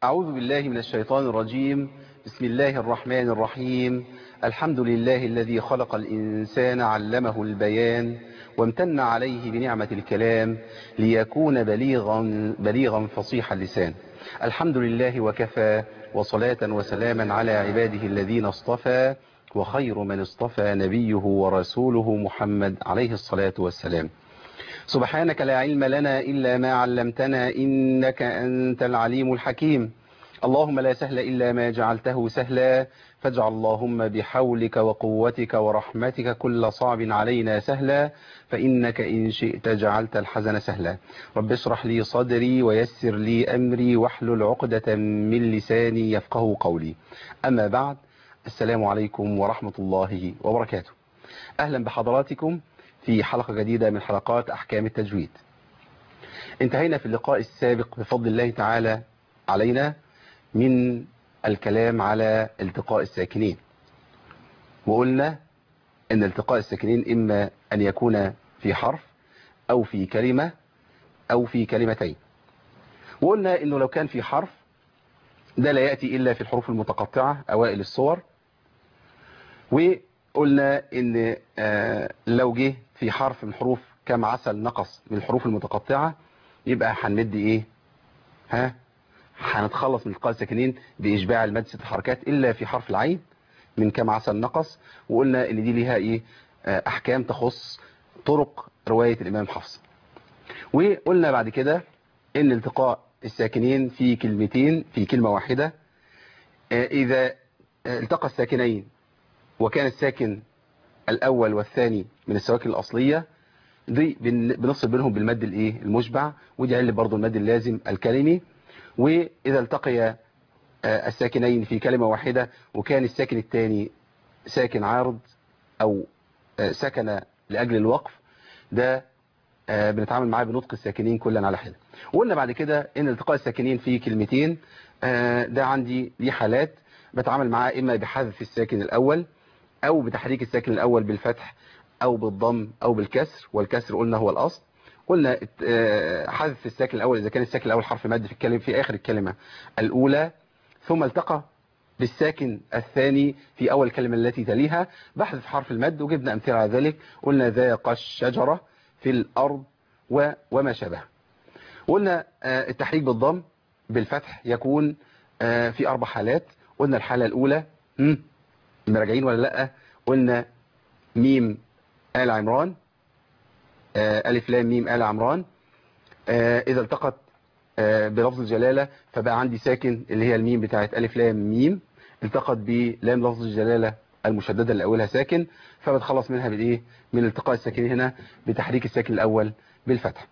أعوذ بالله من الشيطان الرجيم بسم الله الرحمن الرحيم الحمد لله الذي خلق الإنسان علمه البيان وامتن عليه بنعمة الكلام ليكون بليغا, بليغا فصيح اللسان الحمد لله وكفى وصلاة وسلاما على عباده الذين اصطفى وخير من اصطفى نبيه ورسوله محمد عليه الصلاة والسلام سبحانك لا علم لنا إلا ما علمتنا إنك أنت العليم الحكيم اللهم لا سهل إلا ما جعلته سهلا فاجعل اللهم بحولك وقوتك ورحمتك كل صعب علينا سهلا فإنك إن شئت جعلت الحزن سهلا رب اشرح لي صدري ويسر لي أمري واحلل عقدة من لساني يفقه قولي أما بعد السلام عليكم ورحمة الله وبركاته أهلا بحضراتكم في حلقة جديدة من حلقات أحكام التجويد انتهينا في اللقاء السابق بفضل الله تعالى علينا من الكلام على التقاء الساكنين وقلنا ان التقاء الساكنين اما ان يكون في حرف او في كلمة او في كلمتين وقلنا انه لو كان في حرف ده لا يأتي الا في الحروف المتقطعة اوائل الصور وقلنا ان لو جه في حرف من حروف كم عسل نقص من الحروف المتقطعة يبقى هنمد ايه ها هنتخلص من التقاء الساكنين بإشباع المد ست حركات إلا في حرف العين من كم عسل نقص وقلنا إن دي ليها إيه أحكام تخص طرق رواية الإمام حفص وقلنا بعد كده إن التقاء الساكنين في كلمتين في كلمة واحدة إذا التقى الساكنين وكان الساكن الأول والثاني من السواكن الأصلية دي بنفصل بينهم بالمد الايه المشبع ودي علة برضو المد اللازم الكلمي وإذا التقي الساكنين في كلمة واحدة وكان الساكن الثاني ساكن عارض أو سكن لأجل الوقف ده بنتعامل معاه بنطق الساكنين كلا على حدة وقلنا بعد كده ان التقاء الساكنين في كلمتين ده عندي دي حالات بتعامل معاه إما بحذف الساكن الأول أو بتحريك الساكن الأول بالفتح أو بالضم أو بالكسر والكسر قلنا هو الأصل قلنا حذف الساكن الأول إذا كان الساكن الأول حرف مد في الكلمة في آخر الكلمة الأولى ثم التقى بالساكن الثاني في أول الكلمة التي تليها بحذف حرف المد وجبنا أمثلة على ذلك قلنا ذاق الشجرة في الأرض وما شابه قلنا التحريك بالضم بالفتح يكون في أربع حالات قلنا الحالة الأولى مراجعين ولا لأ قلنا ميم آل عمران ألف لام ميم آل عمران إذا التقت بلفظ الجلالة فبقى عندي ساكن اللي هي الميم بتاعت ألف لام ميم التقت بلام لفظ الجلالة المشددة اللي أولها ساكن فبتخلص منها بالإيه من التقاء الساكن هنا بتحريك الساكن الأول بالفتح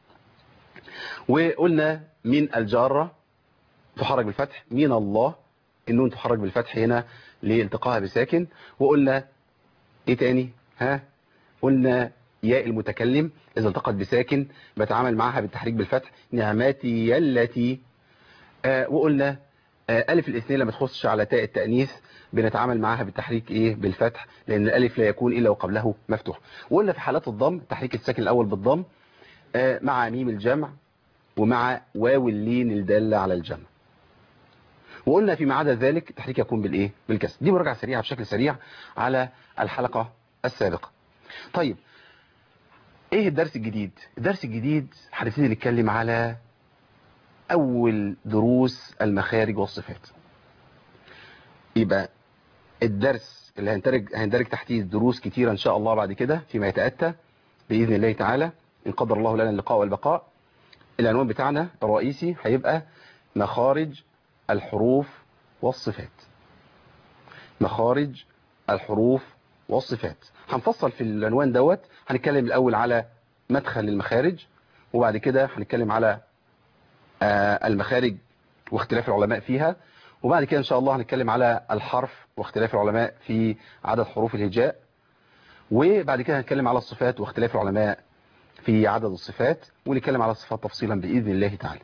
وقلنا من الجارة تحرك بالفتح من الله النون تحرك بالفتح هنا لالتقاها بساكن وقلنا ايه تاني ها قلنا ياء المتكلم إذا التقت بساكن بتعامل معها بالتحريك بالفتح نعماتي التي آه وقلنا آه ألف الاثنين لما تخصش على تاء التأنيث بنتعامل معها بالتحريك إيه بالفتح لأن الألف لا يكون إلا وقبله مفتوح وقلنا في حالات الضم تحريك الساكن الأول بالضم آه مع ميم الجمع ومع واو اللين الدالة على الجمع وقلنا فيما عدا ذلك التحريك يكون بالإيه بالكسر دي مراجعة سريعة بشكل سريع على الحلقة السابقة طيب ايه الدرس الجديد الدرس الجديد هنبتدي نتكلم على اول دروس المخارج والصفات يبقى الدرس اللي هندرج هندرج تحتيه دروس كتيرة ان شاء الله بعد كده فيما يتأتى باذن الله تعالى ان قدر الله لنا اللقاء والبقاء العنوان بتاعنا الرئيسي هيبقى مخارج الحروف والصفات مخارج الحروف والصفات هنفصل في العنوان دوت هنتكلم الأول على مدخل المخارج وبعد كده هنتكلم على المخارج واختلاف العلماء فيها وبعد كده إن شاء الله هنتكلم على الحرف واختلاف العلماء في عدد حروف الهجاء وبعد كده هنتكلم على الصفات واختلاف العلماء في عدد الصفات ونتكلم على الصفات تفصيلا بإذن الله تعالى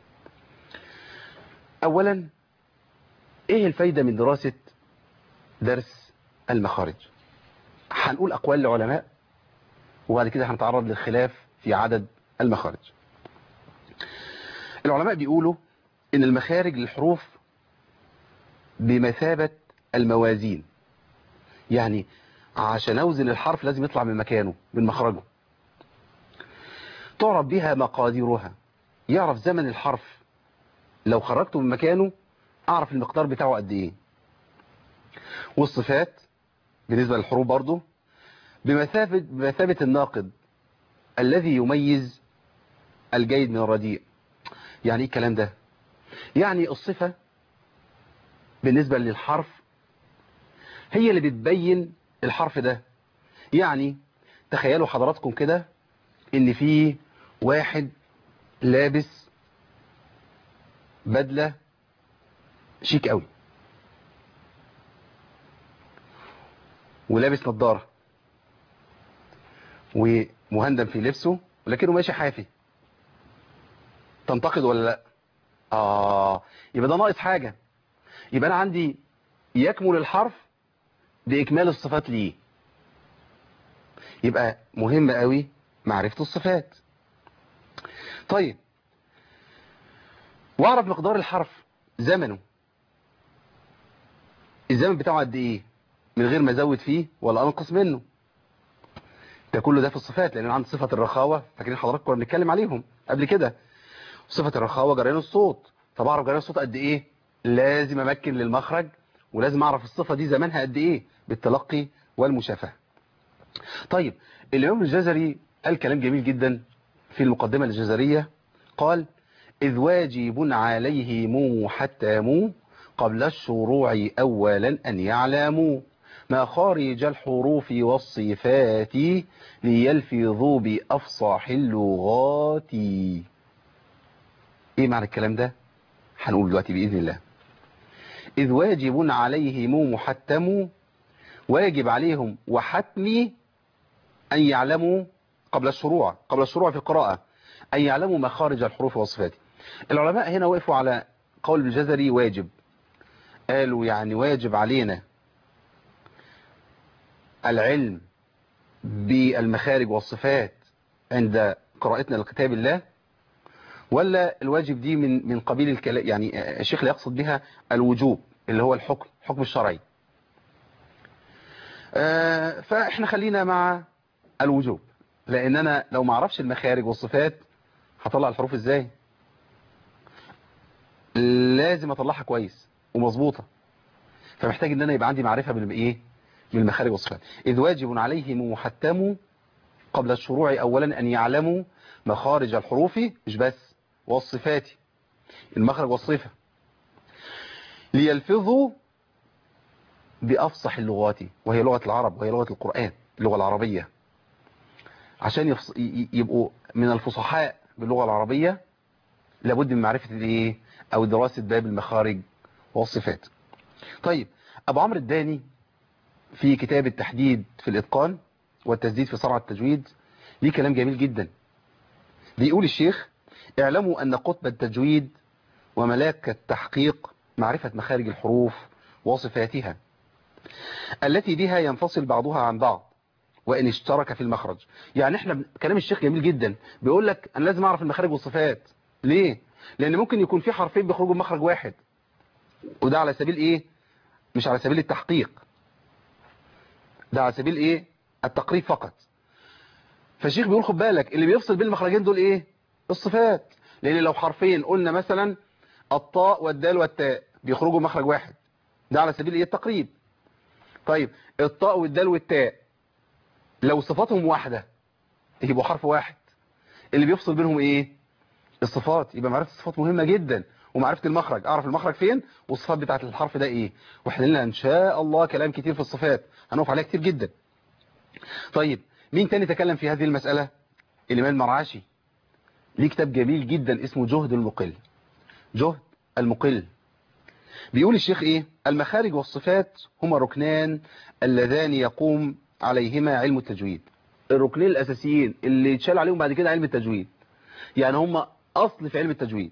أولا إيه الفايدة من دراسة درس المخارج هنقول أقوال العلماء وبعد كده هنتعرض للخلاف في عدد المخارج العلماء بيقولوا ان المخارج للحروف بمثابة الموازين يعني عشان اوزن الحرف لازم يطلع من مكانه من مخرجه تعرف بها مقاديرها يعرف زمن الحرف لو خرجته من مكانه اعرف المقدار بتاعه قد ايه والصفات بالنسبة للحروف برضه بمثابة, بمثابة الناقد الذي يميز الجيد من الرديء يعني ايه الكلام ده يعني الصفة بالنسبة للحرف هي اللي بتبين الحرف ده يعني تخيلوا حضراتكم كده ان في واحد لابس بدلة شيك قوي ولابس نظارة ومهندم في لبسه ولكنه ماشي حافي تنتقد ولا لا اه يبقى ده ناقص حاجة يبقى انا عندي يكمل الحرف باكمال الصفات ليه يبقى مهم قوي معرفة الصفات طيب واعرف مقدار الحرف زمنه الزمن بتاعه قد ايه من غير ما ازود فيه ولا انقص منه ده كله ده في الصفات لان عندي صفة الرخاوة فاكرين حضراتكم كنا بنتكلم عليهم قبل كده صفة الرخاوة جريان الصوت طب اعرف جريان الصوت قد ايه لازم امكن للمخرج ولازم اعرف الصفة دي زمانها قد ايه بالتلقي والمشافهة طيب الامام الجزري قال كلام جميل جدا في المقدمة الجزرية قال إذ واجب عليهم حتى مو قبل الشروع أولا أن يعلموا مخارج الحروف والصفات ليلفظوا بأفصح اللغات ايه معنى الكلام ده هنقول دلوقتي بإذن الله إذ واجب عليهم محتم واجب عليهم وحتمي أن يعلموا قبل الشروع قبل الشروع في القراءة أن يعلموا مخارج الحروف والصفات العلماء هنا وقفوا على قول الجزري واجب قالوا يعني واجب علينا العلم بالمخارج والصفات عند قراءتنا لكتاب الله ولا الواجب دي من من قبيل الكلام يعني الشيخ اللي يقصد بها الوجوب اللي هو الحكم الحكم الشرعي آه فاحنا خلينا مع الوجوب لان انا لو ما اعرفش المخارج والصفات هطلع الحروف ازاي لازم اطلعها كويس ومظبوطه فمحتاج ان انا يبقى عندي معرفه بالايه بالمخارج والصفات اذ واجب عليهم محتم قبل الشروع اولا ان يعلموا مخارج الحروف مش بس والصفات المخرج والصفه ليلفظوا بافصح اللغات وهي لغه العرب وهي لغه القران اللغه العربيه عشان يفص... يبقوا من الفصحاء باللغة العربية لابد من معرفة الايه او دراسة باب المخارج والصفات طيب ابو عمرو الداني في كتاب التحديد في الاتقان والتسديد في صرع التجويد ليه كلام جميل جدا بيقول الشيخ اعلموا ان قطب التجويد وملاك التحقيق معرفة مخارج الحروف وصفاتها التي بها ينفصل بعضها عن بعض وإن اشترك في المخرج يعني احنا كلام الشيخ جميل جدا بيقول لك أنا لازم أعرف المخارج والصفات ليه؟ لأن ممكن يكون في حرفين بيخرجوا من مخرج واحد وده على سبيل إيه؟ مش على سبيل التحقيق ده على سبيل إيه؟ التقريب فقط فالشيخ بيقول خد بالك اللي بيفصل بين المخرجين دول إيه؟ الصفات لأن لو حرفين قلنا مثلا الطاء والدال والتاء بيخرجوا مخرج واحد ده على سبيل إيه؟ التقريب طيب الطاء والدال والتاء لو صفاتهم واحدة يبقوا حرف واحد اللي بيفصل بينهم ايه الصفات يبقى معرفة الصفات مهمة جدا ومعرفة المخرج اعرف المخرج فين والصفات بتاعت الحرف ده ايه واحنا لنا ان شاء الله كلام كتير في الصفات هنقف عليها كتير جدا طيب مين تاني تكلم في هذه المسألة الإمام المرعاشي ليه كتاب جميل جدا اسمه جهد المقل جهد المقل بيقول الشيخ ايه المخارج والصفات هما ركنان اللذان يقوم عليهما علم التجويد الركنين الأساسيين اللي يتشال عليهم بعد كده علم التجويد يعني هم أصل في علم التجويد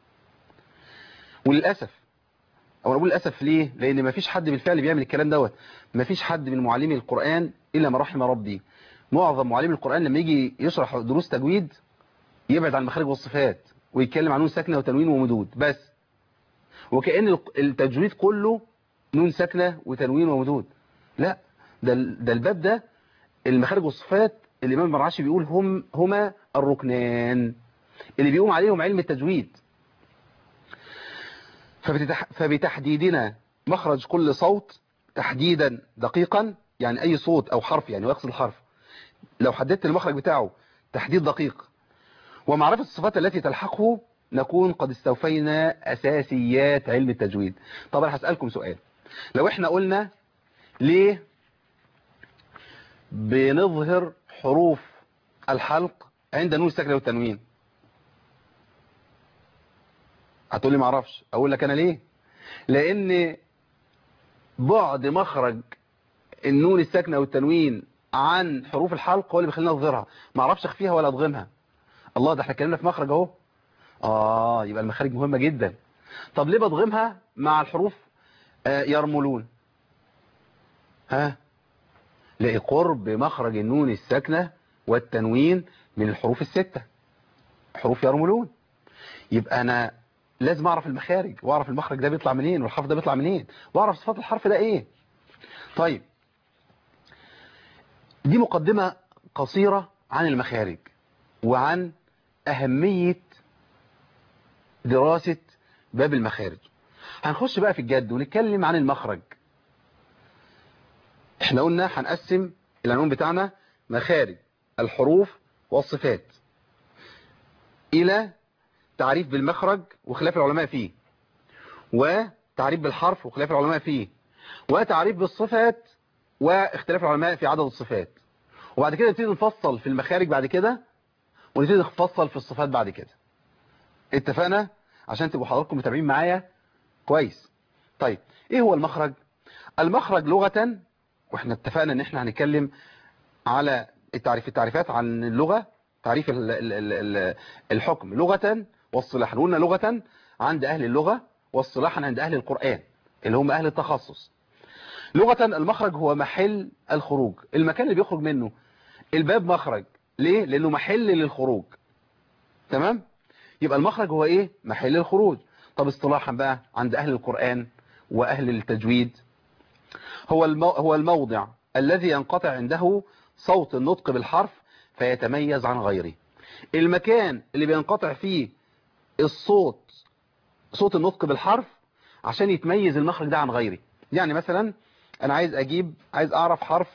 وللأسف أو أنا بقول للأسف ليه لأن ما فيش حد بالفعل بيعمل الكلام دوت ما فيش حد من معلمي القرآن إلا ما رحم ربي معظم معلمي القرآن لما يجي يشرح دروس تجويد يبعد عن المخارج والصفات ويتكلم عن نون ساكنة وتنوين ومدود بس وكأن التجويد كله نون ساكنة وتنوين ومدود لا ده ال- ده الباب ده المخارج والصفات الإمام المرعشي بيقول هم هما الركنان اللي بيقوم عليهم علم التجويد فبتتح... فبتحديدنا مخرج كل صوت تحديدا دقيقا يعني أي صوت أو حرف يعني ويقصد الحرف لو حددت المخرج بتاعه تحديد دقيق ومعرفة الصفات التي تلحقه نكون قد استوفينا أساسيات علم التجويد طب أنا هسألكم سؤال لو احنا قلنا ليه بنظهر حروف الحلق عند نون الساكنة والتنوين هتقول لي معرفش اقول لك انا ليه لان بعد مخرج النون الساكنة والتنوين عن حروف الحلق هو اللي بيخلينا نظهرها ما اعرفش اخفيها ولا ادغمها الله ده احنا اتكلمنا في مخرج اهو اه يبقى المخارج مهمة جدا طب ليه بدغمها مع الحروف آه يرملون ها لقرب مخرج النون الساكنة والتنوين من الحروف الستة حروف يرملون يبقى انا لازم اعرف المخارج واعرف المخرج ده بيطلع منين والحرف ده بيطلع منين واعرف صفات الحرف ده ايه طيب دي مقدمة قصيرة عن المخارج وعن أهمية دراسة باب المخارج هنخش بقى في الجد ونتكلم عن المخرج احنا قلنا هنقسم العنوان بتاعنا مخارج الحروف والصفات إلى تعريف بالمخرج وخلاف العلماء فيه وتعريف بالحرف وخلاف العلماء فيه وتعريف بالصفات واختلاف العلماء في عدد الصفات وبعد كده نبتدي نفصل في المخارج بعد كده ونبتدي نفصل في الصفات بعد كده اتفقنا عشان تبقوا حضراتكم متابعين معايا كويس طيب ايه هو المخرج المخرج لغة واحنا اتفقنا ان احنا هنتكلم على التعريف التعريفات عن اللغة تعريف ال ال ال ال الحكم لغة والصلاح قلنا لغة عند اهل اللغة والصلاحا عند اهل القرآن اللي هم اهل التخصص لغة المخرج هو محل الخروج المكان اللي بيخرج منه الباب مخرج ليه لانه محل للخروج تمام يبقى المخرج هو ايه محل الخروج طب اصطلاحا بقى عند اهل القرآن واهل التجويد هو المو هو الموضع الذي ينقطع عنده صوت النطق بالحرف فيتميز عن غيره المكان اللي بينقطع فيه الصوت صوت النطق بالحرف عشان يتميز المخرج ده عن غيره يعني مثلا انا عايز اجيب عايز اعرف حرف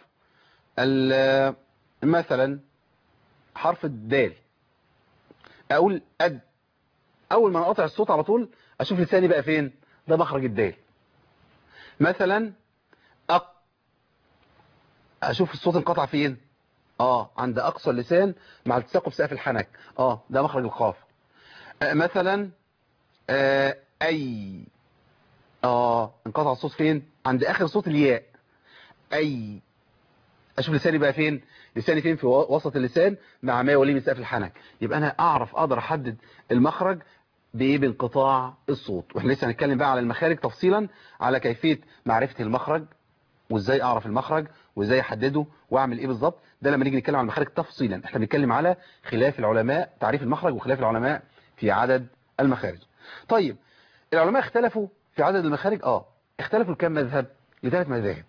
مثلا حرف الدال اقول اد اول ما اقطع الصوت على طول اشوف لساني بقى فين ده مخرج الدال مثلا أق اشوف الصوت انقطع فين اه عند اقصى اللسان مع التصاقه بسقف الحنك اه ده مخرج القاف آه مثلا آه اي اه انقطع الصوت فين عند اخر صوت الياء اي اشوف لساني بقى فين لساني فين في وسط اللسان مع ما يوليه من سقف الحنك يبقى انا اعرف اقدر احدد المخرج بايه بانقطاع الصوت واحنا لسه هنتكلم بقى على المخارج تفصيلا على كيفيه معرفه المخرج وازاي اعرف المخرج وازاي احدده واعمل ايه بالظبط ده لما نيجي نتكلم عن المخارج تفصيلا احنا بنتكلم على خلاف العلماء تعريف المخرج وخلاف العلماء في عدد المخارج طيب العلماء اختلفوا في عدد المخارج اه اختلفوا لكم مذهب لثلاث مذاهب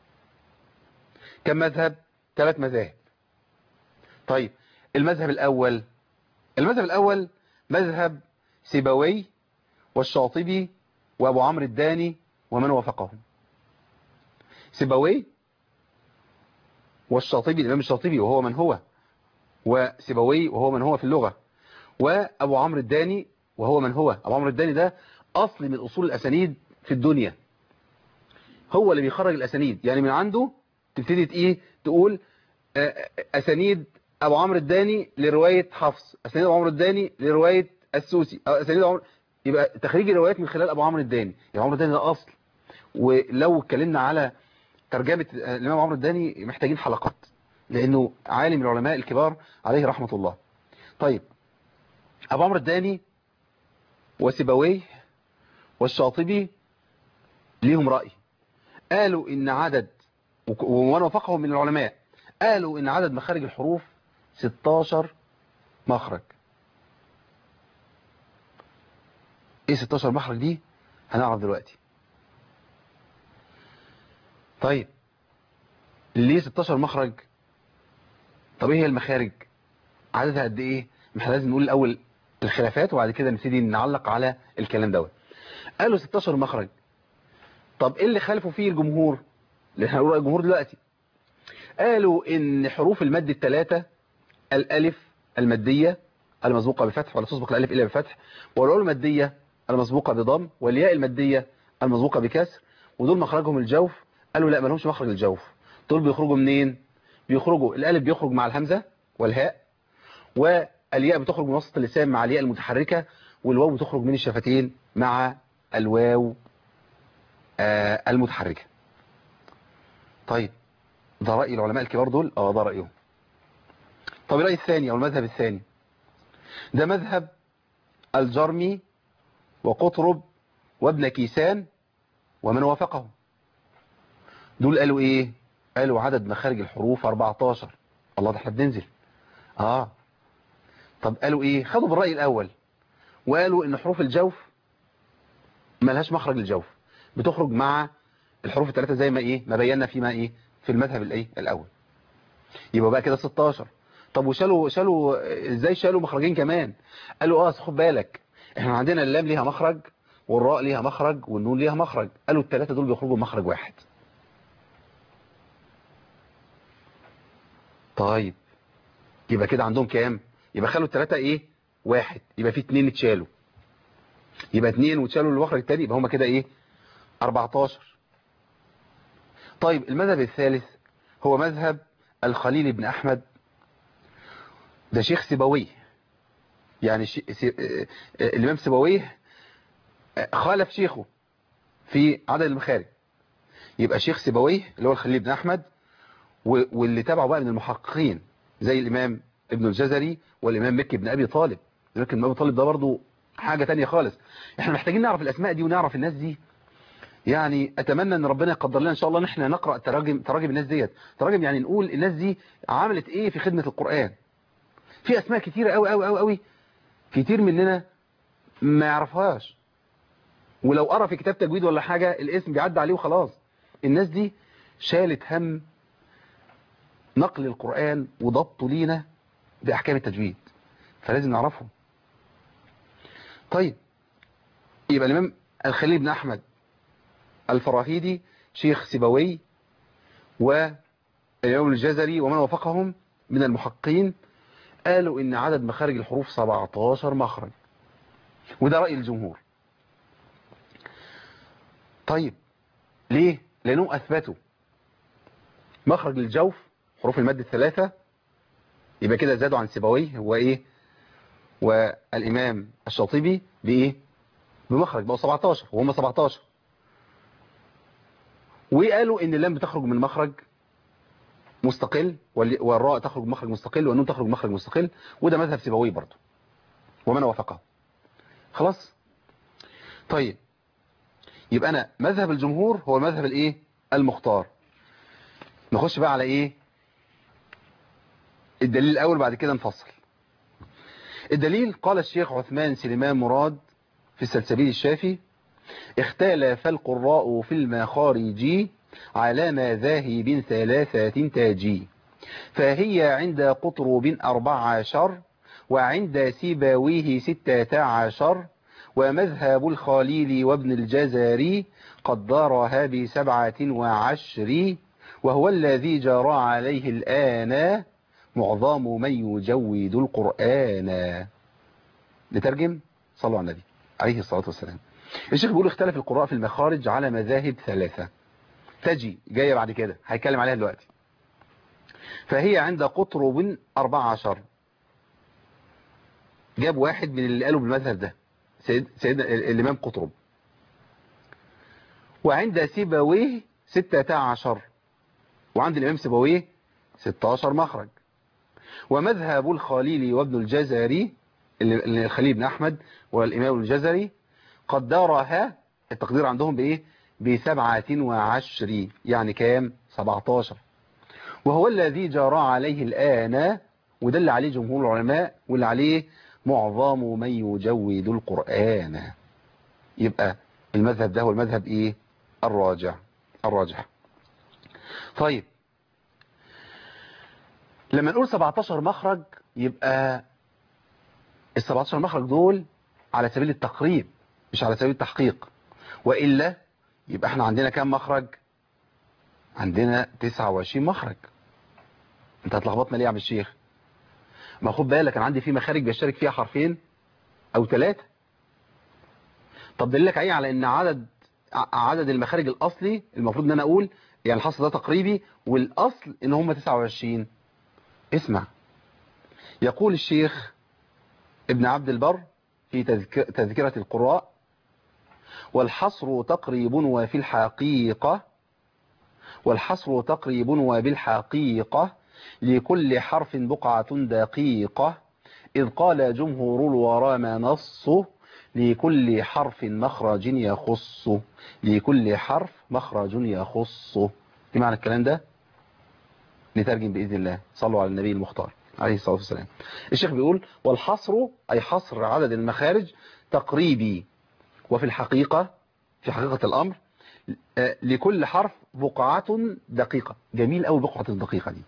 كم مذهب ثلاث مذاهب طيب المذهب الاول المذهب الاول مذهب سيبوي والشاطبي وابو عمرو الداني ومن وافقهم سيبوي والشاطبي الامام الشاطبي وهو من هو وسيبوي وهو من هو في اللغة وابو عمرو الداني وهو من هو ابو عمرو الداني ده اصل من اصول الاسانيد في الدنيا هو اللي بيخرج الاسانيد يعني من عنده تبتدي ايه تقول اسانيد ابو عمرو الداني لروايه حفص اسانيد ابو عمرو الداني لروايه السوسي او اسانيد عمرو يبقى تخريج الروايات من خلال ابو عمرو الداني يعني عمرو الداني ده اصل ولو اتكلمنا على ترجمه الامام عمرو الداني محتاجين حلقات لانه عالم من العلماء الكبار عليه رحمه الله طيب ابو عمرو الداني وسيبويه والشاطبي ليهم راي قالوا ان عدد ومن وافقهم من العلماء قالوا ان عدد مخارج الحروف 16 مخرج ايه 16 مخرج دي هنعرف دلوقتي طيب ليه 16 مخرج طب ايه هي المخارج عددها قد ايه احنا لازم نقول الاول الخلافات وبعد كده نبتدي نعلق على الكلام دوت قالوا 16 مخرج طب ايه اللي خالفوا فيه الجمهور اللي احنا هنقول الجمهور دلوقتي قالوا ان حروف المد الثلاثه الالف الماديه المسبوقه بفتح ولا تسبق الالف الا بفتح والواو الماديه المسبوقه بضم والياء الماديه المسبوقه بكسر ودول مخرجهم الجوف قالوا لا ما لهمش مخرج الجوف دول بيخرجوا منين بيخرجوا الالف بيخرج مع الهمزه والهاء والياء بتخرج من وسط اللسان مع الياء المتحركه والواو بتخرج من الشفتين مع الواو آه المتحركه طيب ده رأي العلماء الكبار دول اه ده رأيهم طب الرأي الثاني او المذهب الثاني ده مذهب الجرمي وقطرب وابن كيسان ومن وافقهم دول قالوا ايه قالوا عدد مخارج الحروف 14 الله ده احنا بننزل اه طب قالوا ايه خدوا بالرأي الاول وقالوا ان حروف الجوف ملهاش مخرج الجوف بتخرج مع الحروف الثلاثه زي ما ايه ما بينا فيما ايه في المذهب الايه الاول يبقى بقى كده 16 طب وشالوا شالوا ازاي شالوا مخرجين كمان قالوا اه خد بالك احنا عندنا اللام ليها مخرج والراء ليها مخرج والنون ليها مخرج قالوا الثلاثه دول بيخرجوا مخرج واحد طيب يبقى كده عندهم كام يبقى خلوا الثلاثه ايه واحد يبقى في اتنين اتشالوا يبقى اتنين وتشالوا المخرج التاني يبقى هما كده ايه 14 طيب المذهب الثالث هو مذهب الخليل بن أحمد ده شيخ سيبويه يعني شي... سي... الإمام سيبويه خالف شيخه في عدد المخارج يبقى شيخ سيبويه اللي هو الخليل بن أحمد و... واللي تابعه بقى من المحققين زي الإمام ابن الجزري والإمام مكي بن أبي طالب مكي بن أبي طالب ده برضو حاجة تانية خالص احنا محتاجين نعرف الأسماء دي ونعرف الناس دي يعني اتمنى ان ربنا يقدر لنا ان شاء الله ان احنا نقرا تراجم تراجم الناس ديت تراجم يعني نقول الناس دي عملت ايه في خدمه القران في اسماء كتيره قوي قوي قوي قوي كتير مننا ما يعرفهاش ولو قرا في كتاب تجويد ولا حاجه الاسم بيعدي عليه وخلاص الناس دي شالت هم نقل القران وضبطه لينا باحكام التجويد فلازم نعرفهم طيب يبقى الامام الخليل بن احمد الفراهيدي شيخ سيبوي والإمام الجزري ومن وافقهم من المحققين قالوا إن عدد مخارج الحروف 17 مخرج وده رأي الجمهور طيب ليه؟ لأنهم أثبتوا مخرج الجوف حروف المد الثلاثة يبقى كده زادوا عن سيبويه هو إيه؟ والإمام الشاطبي بإيه؟ بمخرج بقوا 17 وهم 17 وقالوا ان اللام بتخرج من مخرج مستقل والراء تخرج مخرج مستقل والنون تخرج مخرج مستقل وده مذهب سيبوي برضه ومن وافقه خلاص طيب يبقى انا مذهب الجمهور هو المذهب الايه المختار نخش بقى على ايه الدليل الاول بعد كده نفصل الدليل قال الشيخ عثمان سليمان مراد في السلسبيل الشافي اختلف القراء في المخارج على مذاهب ثلاثة تاجي فهي عند قطرب أربع عشر وعند سيباويه ستة عشر ومذهب الخليل وابن الجزري قدرها بسبعة وعشر وهو الذي جرى عليه الآن معظم من يجود القرآن نترجم صلوا على النبي عليه الصلاة والسلام الشيخ بيقول اختلف القراء في المخارج على مذاهب ثلاثة تجي جاية بعد كده هيتكلم عليها دلوقتي فهي عند قطرب 14 جاب واحد من اللي قالوا بالمذهب ده سيد سيدنا الإمام قطرب وعند سيبويه 16 وعند الإمام سيبويه 16 مخرج ومذهب الخليل وابن الجزري الخليل بن أحمد والإمام الجزري قدرها التقدير عندهم بإيه بسبعة وعشر يعني كام 17 وهو الذي جرى عليه الآن وده اللي عليه جمهور العلماء واللي عليه معظم من يجود القرآن يبقى المذهب ده هو المذهب إيه الراجع الراجح طيب لما نقول 17 مخرج يبقى ال 17 مخرج دول على سبيل التقريب مش على سبيل التحقيق وإلا يبقى احنا عندنا كام مخرج عندنا 29 مخرج انت هتلخبطنا ليه يا عم الشيخ ما خد بالك انا عندي في مخارج بيشترك فيها حرفين او ثلاثة طب دليلك ايه على ان عدد ع- عدد المخارج الاصلي المفروض ان انا اقول يعني الحصر ده تقريبي والاصل ان هم 29 اسمع يقول الشيخ ابن عبد البر في تذك- تذكرة القراء والحصر تقريب وفي الحقيقة والحصر تقريب وبالحقيقة لكل حرف بقعة دقيقة إذ قال جمهور الورى ما نصه لكل حرف مخرج يخصه لكل حرف مخرج يخصه في معنى الكلام ده نترجم بإذن الله صلوا على النبي المختار عليه الصلاة والسلام الشيخ بيقول والحصر أي حصر عدد المخارج تقريبي وفي الحقيقة في حقيقة الأمر آه، لكل حرف بقعة دقيقة جميل قوي بقعة الدقيقة دي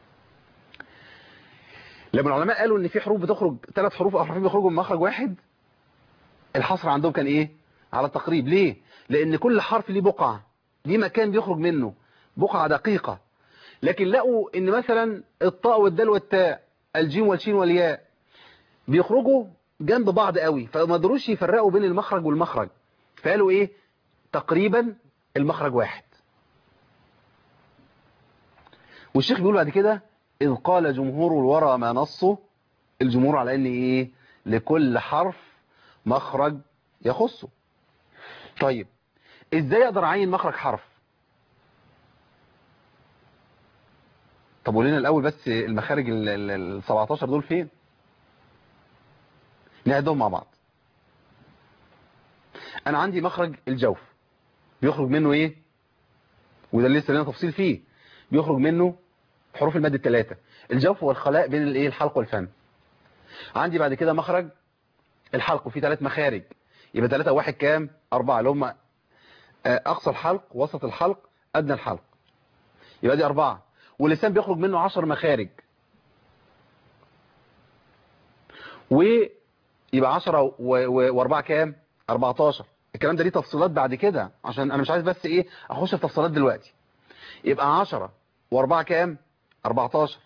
لما العلماء قالوا ان في حروف بتخرج ثلاث حروف او حرفين بيخرجوا من مخرج واحد الحصر عندهم كان ايه على التقريب ليه لان كل حرف ليه بقعة ليه مكان بيخرج منه بقعة دقيقة لكن لقوا ان مثلا الطاء والدال والتاء الجيم والشين والياء بيخرجوا جنب بعض قوي فما قدروش يفرقوا بين المخرج والمخرج فقالوا ايه تقريبا المخرج واحد والشيخ بيقول بعد كده إذ قال جمهور الورى ما نصه الجمهور على ان ايه لكل حرف مخرج يخصه طيب ازاي اقدر اعين مخرج حرف طب قول لنا الاول بس المخارج ال ال- ال 17 دول فين نعدهم مع بعض انا عندي مخرج الجوف بيخرج منه ايه وده اللي لسه لنا تفصيل فيه بيخرج منه حروف المد الثلاثه الجوف هو الخلاء بين الايه الحلق والفم عندي بعد كده مخرج الحلق وفيه ثلاث مخارج يبقى ثلاثة واحد كام أربعة اللي هم آه، أقصى الحلق وسط الحلق أدنى الحلق يبقى دي أربعة واللسان بيخرج منه عشر مخارج ويبقى عشرة و- و- وأربعة كام أربعتاشر الكلام ده ليه تفصيلات بعد كده عشان أنا مش عايز بس إيه أخش في تفصيلات دلوقتي يبقى عشرة وأربعة كام أربعتاشر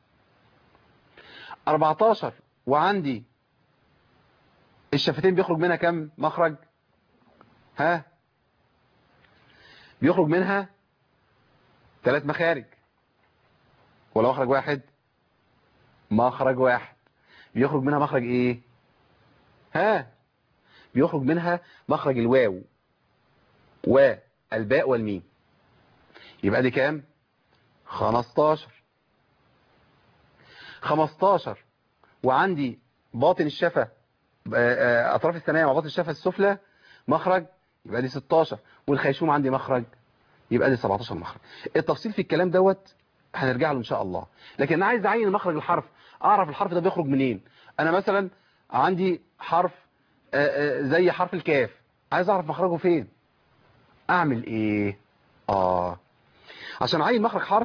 أربعتاشر وعندي الشفتين بيخرج منها كام مخرج ها بيخرج منها ثلاث مخارج ولا مخرج واحد مخرج واحد بيخرج منها مخرج ايه ها بيخرج منها مخرج الواو والباء والميم يبقى دي كام 15 15 وعندي باطن الشفة آه، آه، اطراف الثنايا مع باطن الشفة السفلى مخرج يبقى دي 16 والخيشوم عندي مخرج يبقى دي 17 مخرج التفصيل في الكلام دوت هنرجع له ان شاء الله لكن انا عايز اعين مخرج الحرف اعرف الحرف ده بيخرج منين انا مثلا عندي حرف آه، آه، زي حرف الكاف عايز اعرف مخرجه فين اعمل ايه اه عشان اعين مخرج حرف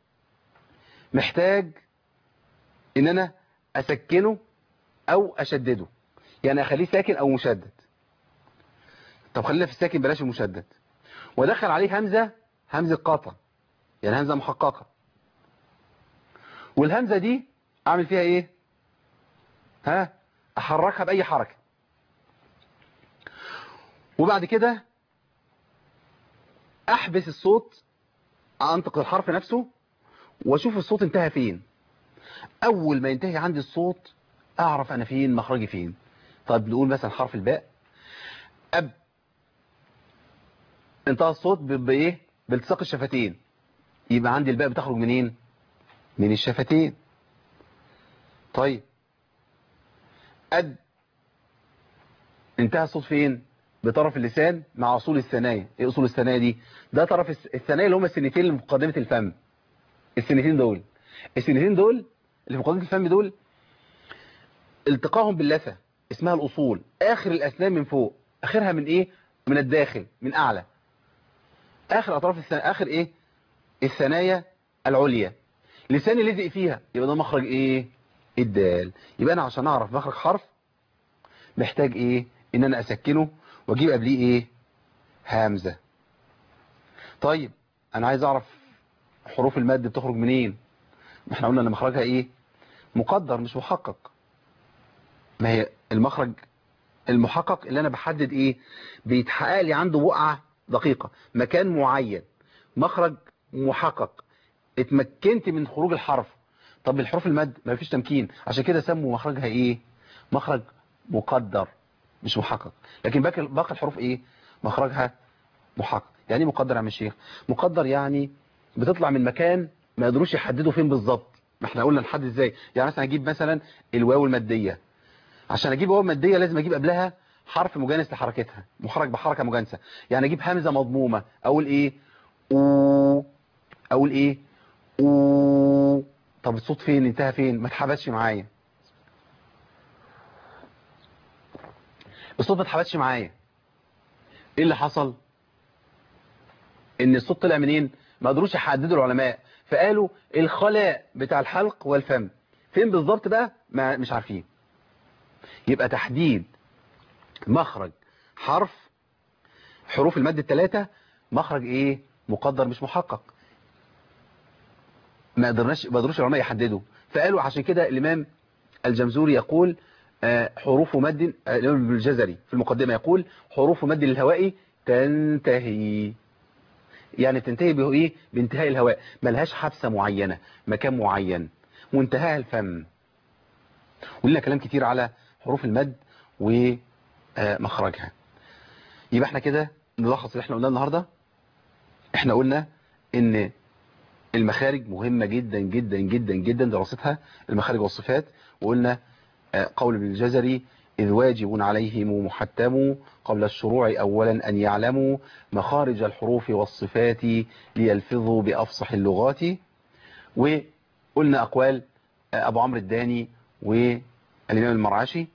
محتاج ان انا اسكنه او اشدده يعني اخليه ساكن او مشدد طب خلينا في الساكن بلاش المشدد وادخل عليه همزة همزة قطع يعني همزة محققة والهمزة دي اعمل فيها ايه ها احركها باي حركة وبعد كده احبس الصوت انطق الحرف نفسه واشوف الصوت انتهى فين اول ما ينتهي عندي الصوت اعرف انا فين مخرجي فين طيب نقول مثلا حرف الباء اب انتهى الصوت ب- بايه بالتصاق الشفتين يبقى عندي الباء بتخرج منين من الشفتين طيب اد انتهى الصوت فين بطرف اللسان مع اصول الثنايا ايه اصول الثنايا دي ده طرف الس- الثنايا اللي هم السنتين اللي في مقدمه الفم السنتين دول السنتين دول اللي في مقدمه الفم دول التقاهم باللثه اسمها الاصول اخر الاسنان من فوق اخرها من ايه من الداخل من اعلى اخر اطراف الثنايا اخر ايه الثنايا العليا لساني لزق فيها يبقى ده مخرج ايه الدال يبقى انا عشان اعرف مخرج حرف محتاج ايه ان انا اسكنه واجيب قبليه ايه همزة طيب انا عايز اعرف حروف المد بتخرج منين ما احنا قلنا ان مخرجها ايه مقدر مش محقق ما هي المخرج المحقق اللي انا بحدد ايه بيتحقق لي عنده بقعة دقيقة مكان معين مخرج محقق اتمكنت من خروج الحرف طب الحروف المد ما فيش تمكين عشان كده سموا مخرجها ايه مخرج مقدر مش محقق لكن باقي باقي الحروف ايه مخرجها محقق يعني ايه مقدر يا عم الشيخ مقدر يعني بتطلع من مكان ما يقدروش يحددوا فين بالظبط ما احنا قلنا نحدد ازاي يعني مثلا اجيب مثلا الواو الماديه عشان اجيب واو ماديه لازم اجيب قبلها حرف مجانس لحركتها مخرج بحركه مجانسه يعني اجيب همزه مضمومه اقول ايه او اقول ايه او طب الصوت فين انتهى فين ما اتحبسش معايا الصوت ما اتحبسش معايا ايه اللي حصل ان الصوت طلع منين ما قدروش يحددوا العلماء فقالوا الخلاء بتاع الحلق والفم فين بالظبط بقى ما مش عارفين يبقى تحديد مخرج حرف حروف المد الثلاثة مخرج ايه مقدر مش محقق ما قدرناش ما قدروش العلماء يحددوا فقالوا عشان كده الامام الجمزوري يقول آه، حروف مد آه، الامام الجزري في المقدمة يقول حروف مد الهواء تنتهي يعني تنتهي به ايه بانتهاء الهواء ملهاش حبسة معينة مكان معين وانتهاء الفم ولنا كلام كتير على حروف المد ومخرجها يبقى احنا كده نلخص اللي احنا قلناه النهاردة احنا قلنا ان المخارج مهمة جدا جدا جدا جدا دراستها المخارج والصفات وقلنا آه، قول ابن الجزري إذ واجب عليهم محتم قبل الشروع أولا أن يعلموا مخارج الحروف والصفات ليلفظوا بأفصح اللغات وقلنا أقوال آه، أبو عمرو الداني والإمام المرعشي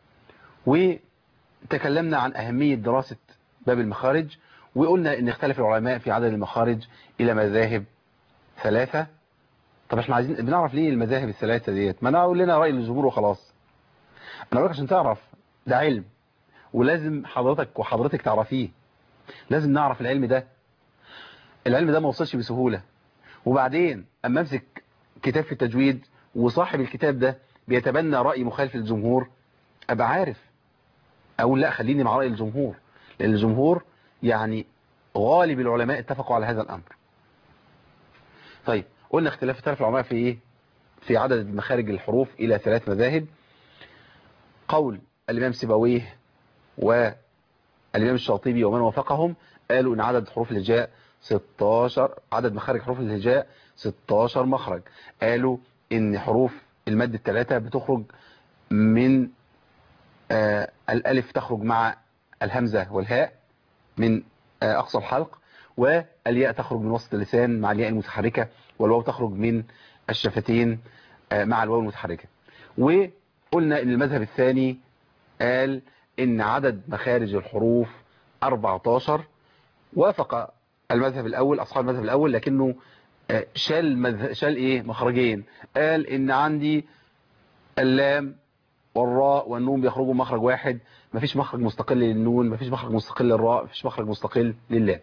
وتكلمنا عن أهمية دراسة باب المخارج وقلنا ان اختلف العلماء في عدد المخارج الى مذاهب ثلاثة طب احنا عايزين بنعرف ليه المذاهب الثلاثة ديت ما نقول لنا رأي الجمهور وخلاص انا بقولك عشان تعرف ده علم ولازم حضرتك وحضرتك تعرفيه لازم نعرف العلم ده العلم ده ما وصلش بسهولة وبعدين اما امسك كتاب في التجويد وصاحب الكتاب ده بيتبنى رأي مخالف للجمهور ابقى عارف اقول لا خليني مع رأي الجمهور لان الجمهور يعني غالب العلماء اتفقوا على هذا الامر طيب قلنا اختلاف اختلف العلماء في ايه في عدد مخارج الحروف الى ثلاث مذاهب قول الامام سيبويه والامام الشاطبي ومن وافقهم قالوا ان عدد حروف الهجاء 16 عدد مخارج حروف الهجاء 16 مخرج قالوا ان حروف المد الثلاثة بتخرج من آه الالف تخرج مع الهمزة والهاء من آه اقصى الحلق والياء تخرج من وسط اللسان مع الياء المتحركة والواو تخرج من الشفتين آه مع الواو المتحركة وقلنا ان المذهب الثاني قال ان عدد مخارج الحروف 14 وافق المذهب الاول اصحاب المذهب الاول لكنه شال مذ... شال ايه مخرجين قال ان عندي اللام والراء والنون بيخرجوا مخرج واحد مفيش مخرج مستقل للنون مفيش مخرج مستقل للراء مفيش مخرج مستقل للام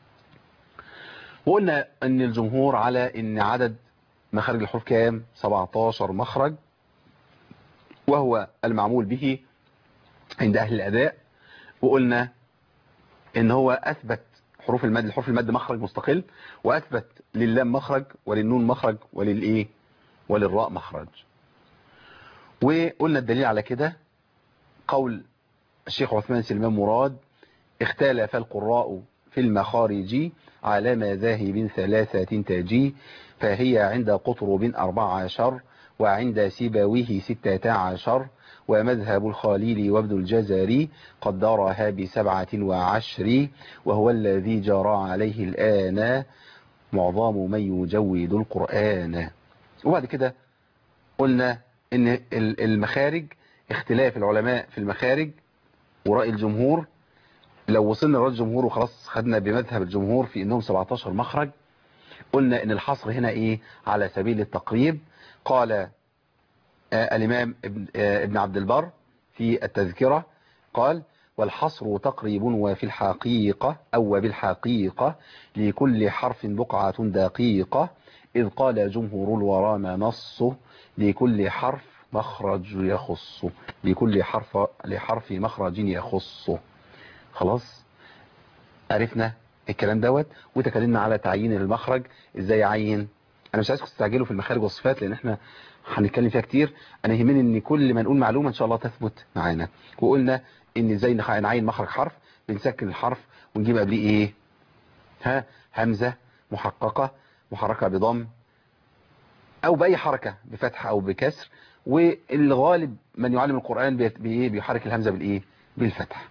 وقلنا ان الجمهور على ان عدد مخارج الحروف كام 17 مخرج وهو المعمول به عند اهل الاداء وقلنا ان هو اثبت حروف المد الحروف المد مخرج مستقل واثبت للام مخرج وللنون مخرج وللايه وللراء مخرج وقلنا الدليل على كده قول الشيخ عثمان سليمان مراد اختلف القراء في المخارج على مذاهب ثلاثة تاجي فهي عند قطرب أربع عشر وعند سيبويه ستة عشر ومذهب الخليل وابن الجزري قدرها بسبعة وعشر وهو الذي جرى عليه الآن معظم من يجود القرآن وبعد كده قلنا ان المخارج اختلاف العلماء في المخارج ورأي الجمهور لو وصلنا لرأي الجمهور وخلاص خدنا بمذهب الجمهور في انهم 17 مخرج قلنا ان الحصر هنا ايه على سبيل التقريب قال آه الامام ابن, آه ابن عبد البر في التذكرة قال والحصر تقريب وفي الحقيقة أو بالحقيقة لكل حرف بقعة دقيقة إذ قال جمهور الورى ما نصه لكل حرف مخرج يخصه لكل حرف لحرف مخرج يخصه خلاص عرفنا الكلام دوت وتكلمنا على تعيين المخرج ازاي اعين انا مش عايزكم تستعجلوا في المخارج والصفات لان احنا هنتكلم فيها كتير انا يهمني ان كل ما نقول معلومه ان شاء الله تثبت معانا وقلنا ان ازاي نعين مخرج حرف بنسكن الحرف ونجيب قبليه ايه ها همزه محققه محركه بضم او باي حركه بفتح او بكسر والغالب من يعلم القران بايه بيحرك الهمزه بالايه بالفتح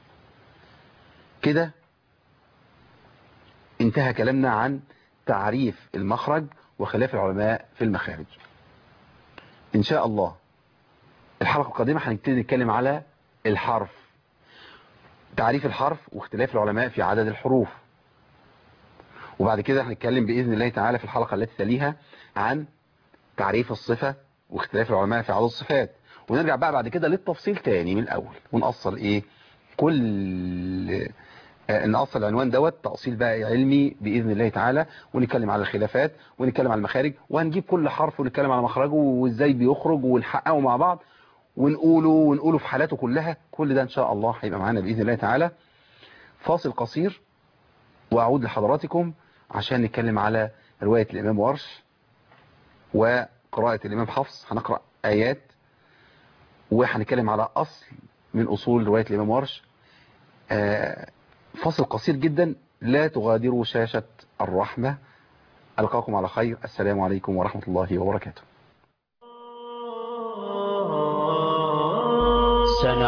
كده انتهى كلامنا عن تعريف المخرج وخلاف العلماء في المخارج ان شاء الله الحلقة القادمة هنبتدي نتكلم على الحرف تعريف الحرف واختلاف العلماء في عدد الحروف وبعد كده هنتكلم بإذن الله تعالى في الحلقة التي تليها عن تعريف الصفة واختلاف العلماء في عدد الصفات ونرجع بقى بعد كده للتفصيل تاني من الأول ونأصل إيه كل نأصل العنوان دوت تأصيل بقى علمي بإذن الله تعالى ونتكلم على الخلافات ونتكلم على المخارج وهنجيب كل حرف ونتكلم على مخرجه وإزاي بيخرج ونحققه مع بعض ونقوله ونقوله في حالاته كلها كل ده إن شاء الله هيبقى معانا بإذن الله تعالى فاصل قصير وأعود لحضراتكم عشان نتكلم على رواية الإمام ورش وقراءة الإمام حفص هنقرأ آيات وهنتكلم على أصل من أصول رواية الإمام ورش آه فصل قصير جدا لا تغادروا شاشة الرحمة ألقاكم على خير السلام عليكم ورحمة الله وبركاته سنة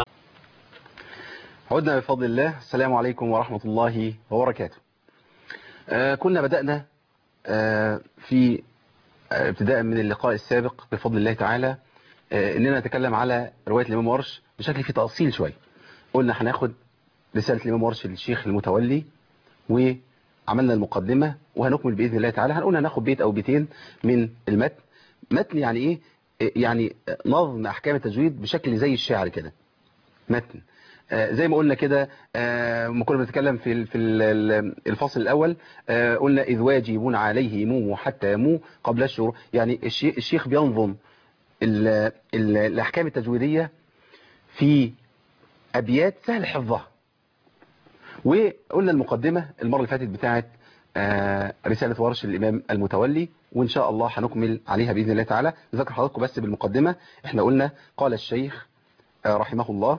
عدنا بفضل الله السلام عليكم ورحمة الله وبركاته آه كنا بدأنا آه في آه ابتداء من اللقاء السابق بفضل الله تعالى آه اننا نتكلم على رواية الإمام ورش بشكل في تأصيل شوي قلنا هناخد رسالة الإمام ورش للشيخ المتولي وعملنا المقدمة وهنكمل بإذن الله تعالى هنقول هناخد بيت أو بيتين من المتن متن يعني إيه يعني نظم أحكام التجويد بشكل زي الشعر كده متن آه زي ما قلنا كده آه ما كنا بنتكلم في في الفصل الأول آه قلنا إذ واجب عليه مو حتى مو قبل الشهور يعني الشيخ بينظم ال ال الأحكام التجويدية في أبيات سهل حفظها وقلنا المقدمة المرة اللي فاتت بتاعت رسالة ورش الإمام المتولي وإن شاء الله هنكمل عليها بإذن الله تعالى نذكر حضراتكم بس بالمقدمة احنا قلنا قال الشيخ رحمه الله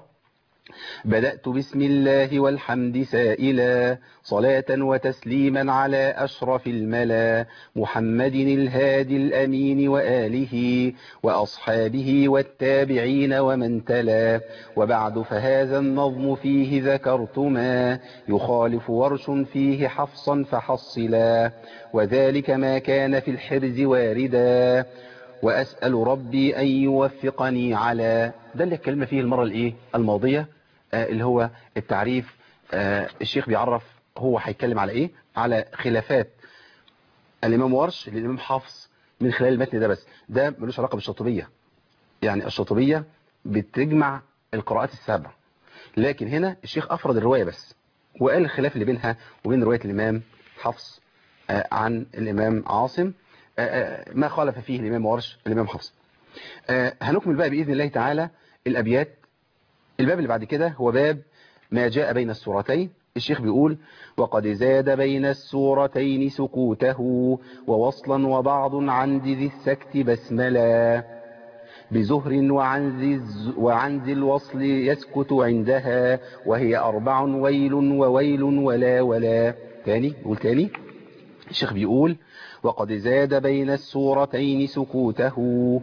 بدأت بسم الله والحمد سائلا صلاة وتسليما على أشرف الملا محمد الهادي الأمين وآله وأصحابه والتابعين ومن تلا وبعد فهذا النظم فيه ذكرت ما يخالف ورش فيه حفصا فحصلا وذلك ما كان في الحرز واردا وأسأل ربي أن يوفقني على ده اللي اتكلمنا فيه المرة الإيه الماضية آه اللي هو التعريف آه الشيخ بيعرف هو هيتكلم على إيه على خلافات الإمام ورش للإمام حافظ من خلال المتن ده بس ده ملوش علاقة بالشاطبية يعني الشاطبية بتجمع القراءات السبع لكن هنا الشيخ أفرد الرواية بس وقال الخلاف اللي بينها وبين رواية الإمام حفص آه عن الإمام عاصم ما خالف فيه الإمام ورش الإمام حفص هنكمل بقى بإذن الله تعالى الأبيات الباب اللي بعد كده هو باب ما جاء بين السورتين الشيخ بيقول وقد زاد بين السورتين سكوته ووصلا وبعض عن ذي السكت بسملا بزهر وعن ذي, وعن ذي الوصل يسكت عندها وهي أربع ويل وويل ولا ولا تاني قول تاني الشيخ بيقول وقد زاد بين السورتين سكوته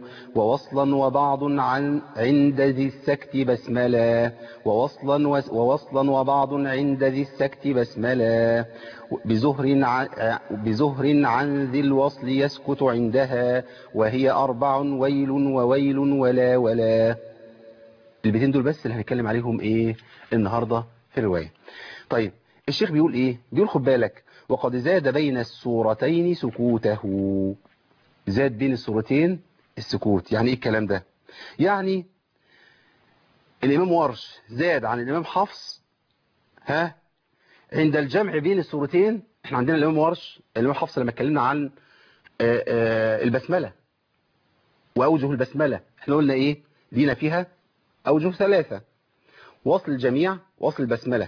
ووصلا وبعض عن عند ذي السكت بسملا ووصلا ووصلا وبعض عند ذي السكت بسملا بزهر عن, بزهر عن ذي الوصل يسكت عندها وهي أربع ويل وويل ولا ولا البيتين دول بس اللي هنتكلم عليهم ايه النهاردة في الرواية طيب الشيخ بيقول ايه بيقول خد بالك وقد زاد بين السورتين سكوته زاد بين السورتين السكوت يعني ايه الكلام ده يعني الامام ورش زاد عن الامام حفص ها عند الجمع بين السورتين احنا عندنا الامام ورش الامام حفص لما اتكلمنا عن آآ آآ البسمله واوجه البسمله احنا قلنا ايه لينا فيها اوجه ثلاثه وصل الجميع وصل البسمله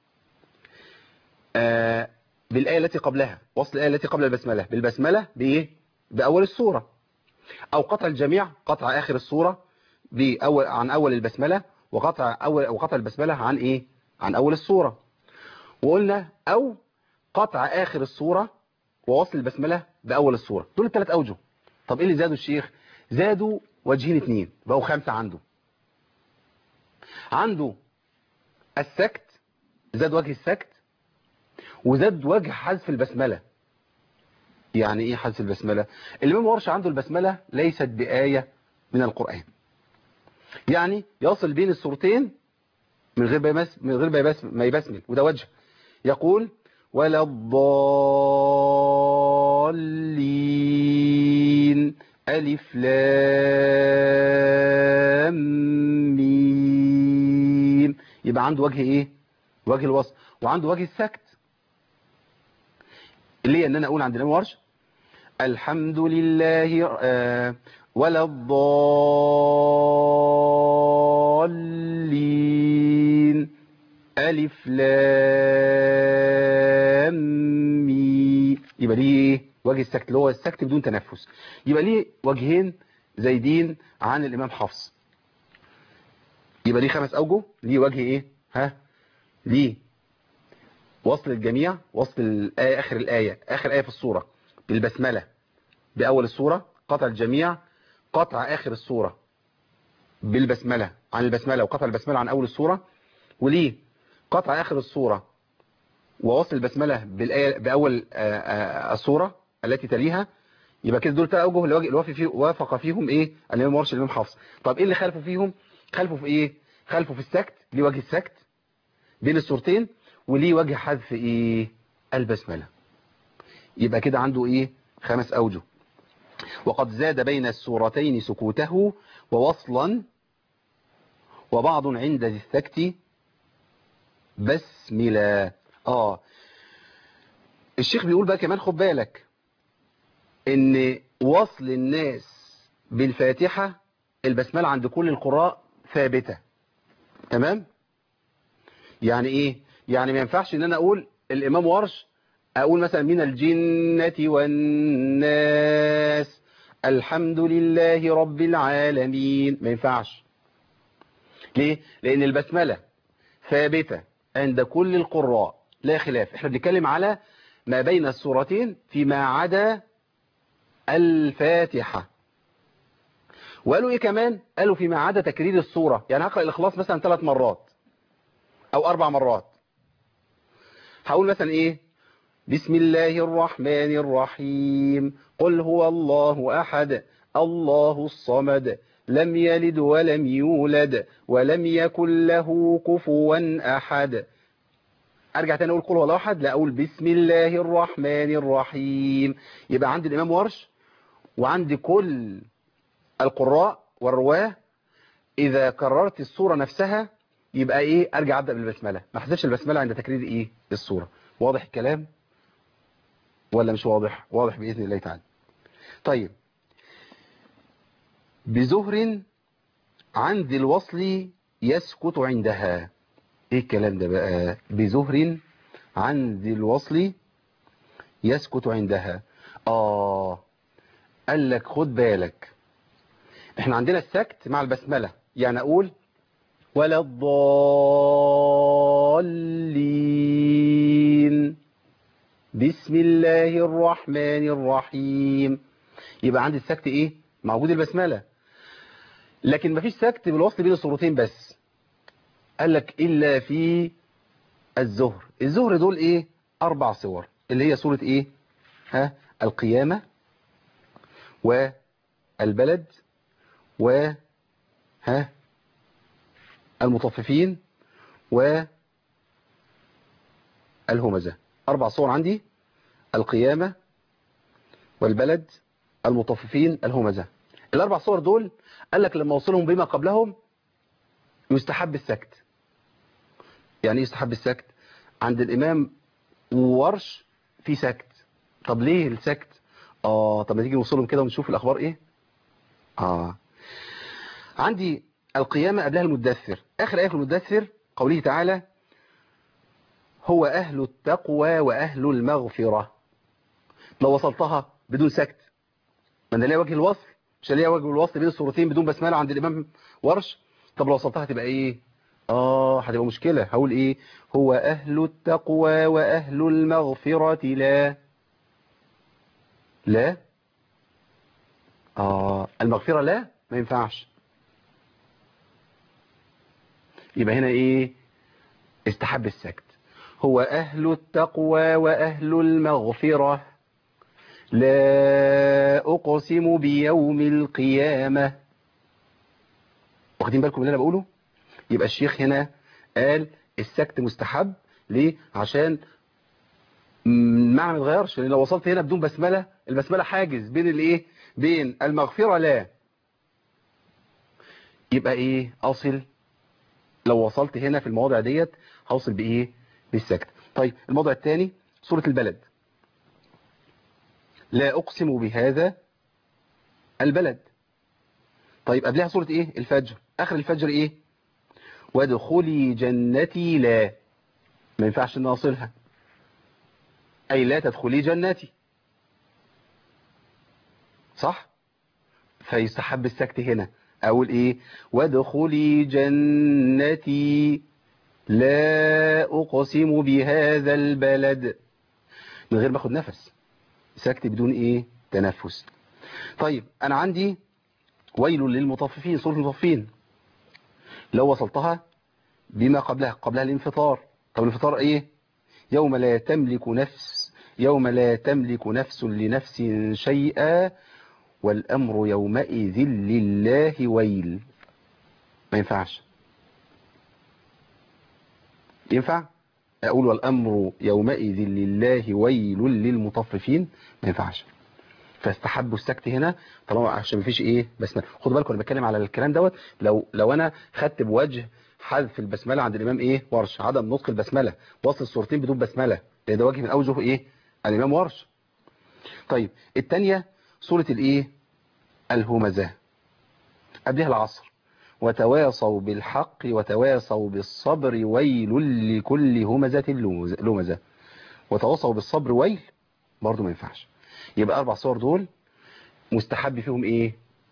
بالآية التي قبلها وصل الآية التي قبل البسملة بالبسملة بإيه؟ بأول السورة أو قطع الجميع قطع آخر السورة بأول عن أول البسملة وقطع أول وقطع البسملة عن إيه؟ عن أول السورة وقلنا أو قطع آخر السورة ووصل البسملة بأول السورة دول الثلاث أوجه طب إيه اللي زادوا الشيخ؟ زادوا وجهين اثنين بقوا خمسة عنده عنده السكت زاد وجه السكت وزاد وجه حذف البسملة يعني ايه حذف البسملة الامام ورش عنده البسملة ليست بآية من القرآن يعني يصل بين السورتين من غير بيمس من غير بيبسم ما يبسمل وده وجه يقول ولا الضالين ألف لام ميم يبقى عنده وجه ايه وجه الوصل وعنده وجه السكت اللي هي ان انا اقول عند الامام ورش الحمد لله آه ولا الضالين الف لام ميم يبقى ليه ايه وجه السكت اللي هو السكت بدون تنفس يبقى ليه وجهين زايدين عن الامام حفص يبقى ليه خمس اوجه ليه وجه ايه ها ليه وصل الجميع وصل الآية آخر الآية آخر آية في الصورة بالبسملة بأول الصورة قطع الجميع قطع آخر الصورة بالبسملة عن البسملة وقطع البسملة عن أول الصورة وليه قطع آخر الصورة ووصل البسملة بالآية بأول الصورة التي تليها يبقى كده دول أوجه اللي فيه وافق فيهم إيه الإمام ورش الإمام حفص طب إيه اللي خالفوا فيهم خالفوا في إيه خالفوا في السكت ليه وجه السكت بين الصورتين وليه وجه حذف ايه البسملة يبقى كده عنده ايه خمس اوجه وقد زاد بين السورتين سكوته ووصلا وبعض عند ذي السكت بسملة اه الشيخ بيقول بقى كمان خد بالك ان وصل الناس بالفاتحة البسملة عند كل القراء ثابتة تمام يعني ايه يعني ما ينفعش ان انا اقول الامام ورش اقول مثلا من الجنة والناس الحمد لله رب العالمين ما ينفعش ليه لان البسملة ثابتة عند كل القراء لا خلاف احنا بنتكلم على ما بين السورتين فيما عدا الفاتحة وقالوا ايه كمان قالوا فيما عدا تكرير السورة يعني هقرأ الاخلاص مثلا ثلاث مرات او اربع مرات هقول مثلا ايه بسم الله الرحمن الرحيم قل هو الله احد الله الصمد لم يلد ولم يولد ولم يكن له كفوا احد ارجع تاني اقول قل هو الله احد لا اقول بسم الله الرحمن الرحيم يبقى عندي الامام ورش وعندي كل القراء والرواه اذا كررت الصورة نفسها يبقى ايه ارجع ابدا بالبسمله ما احذفش البسمله عند تكرير ايه الصوره واضح الكلام ولا مش واضح واضح باذن الله تعالى طيب بزهر عند الوصل يسكت عندها ايه الكلام ده بقى بزهر عند الوصل يسكت عندها اه قال لك خد بالك احنا عندنا السكت مع البسمله يعني اقول ولا الضالين بسم الله الرحمن الرحيم يبقى عندي السكت ايه موجود البسملة لكن مفيش سكت بالوصل بين الصورتين بس قال لك الا في الزهر الزهر دول ايه اربع صور اللي هي سورة ايه ها القيامة والبلد و ها المطففين والهمزة أربع صور عندي القيامة والبلد المطففين الهمزة الأربع صور دول قال لك لما وصلهم بما قبلهم يستحب السكت يعني يستحب السكت عند الإمام ورش في سكت طب ليه السكت اه طب ما تيجي نوصلهم كده ونشوف الأخبار ايه اه عندي القيامة قبلها المدثر آخر آية في المدثر قوله تعالى هو أهل التقوى وأهل المغفرة لو وصلتها بدون سكت ما انا ليا وجه الوصل مش ليا وجه الوصل بين الصورتين بدون بسمله عند الامام ورش طب لو وصلتها هتبقى ايه اه هتبقى مشكله هقول ايه هو اهل التقوى واهل المغفره لا لا اه المغفره لا ما ينفعش يبقى هنا ايه استحب السكت هو اهل التقوى واهل المغفره لا أقسم بيوم القيامة واخدين بالكم من اللي أنا بقوله يبقى الشيخ هنا قال السكت مستحب ليه عشان المعنى ما يتغيرش لان لو وصلت هنا بدون بسملة البسملة حاجز بين الايه بين المغفرة لا يبقى ايه اصل لو وصلت هنا في المواضع ديت هوصل بايه بالسكت طيب الموضوع الثاني سورة البلد لا أقسم بهذا البلد طيب قبلها سورة إيه الفجر آخر الفجر إيه وادخلي جنتي لا ما ينفعش نواصلها أي لا تدخلي جنتي صح فيستحب السكت هنا أقول إيه وادخلي جنتي لا أقسم بهذا البلد من غير ما أخد نفس سكت بدون ايه تنفس طيب انا عندي ويل للمطففين سورة المطففين لو وصلتها بما قبلها قبلها الانفطار طب الانفطار ايه يوم لا تملك نفس يوم لا تملك نفس لنفس شيئا والامر يومئذ لله ويل ما ينفعش ينفع اقول والامر يومئذ لله ويل للمطففين ما ينفعش فاستحبوا السكت هنا طالما عشان مفيش ايه بسمله خدوا بالكم انا بتكلم على الكلام دوت لو لو انا خدت بوجه حذف البسمله عند الامام ايه ورش عدم نطق البسمله وصل الصورتين بدون بسمله لان ده وجه من اوجه ايه الامام ورش طيب الثانيه سوره الايه الهمزه قبلها العصر وتواصوا بالحق وتواصوا بالصبر ويل لكل همزة لمزة وتواصوا بالصبر ويل برضو ما ينفعش يبقى أربع صور دول مستحب فيهم إيه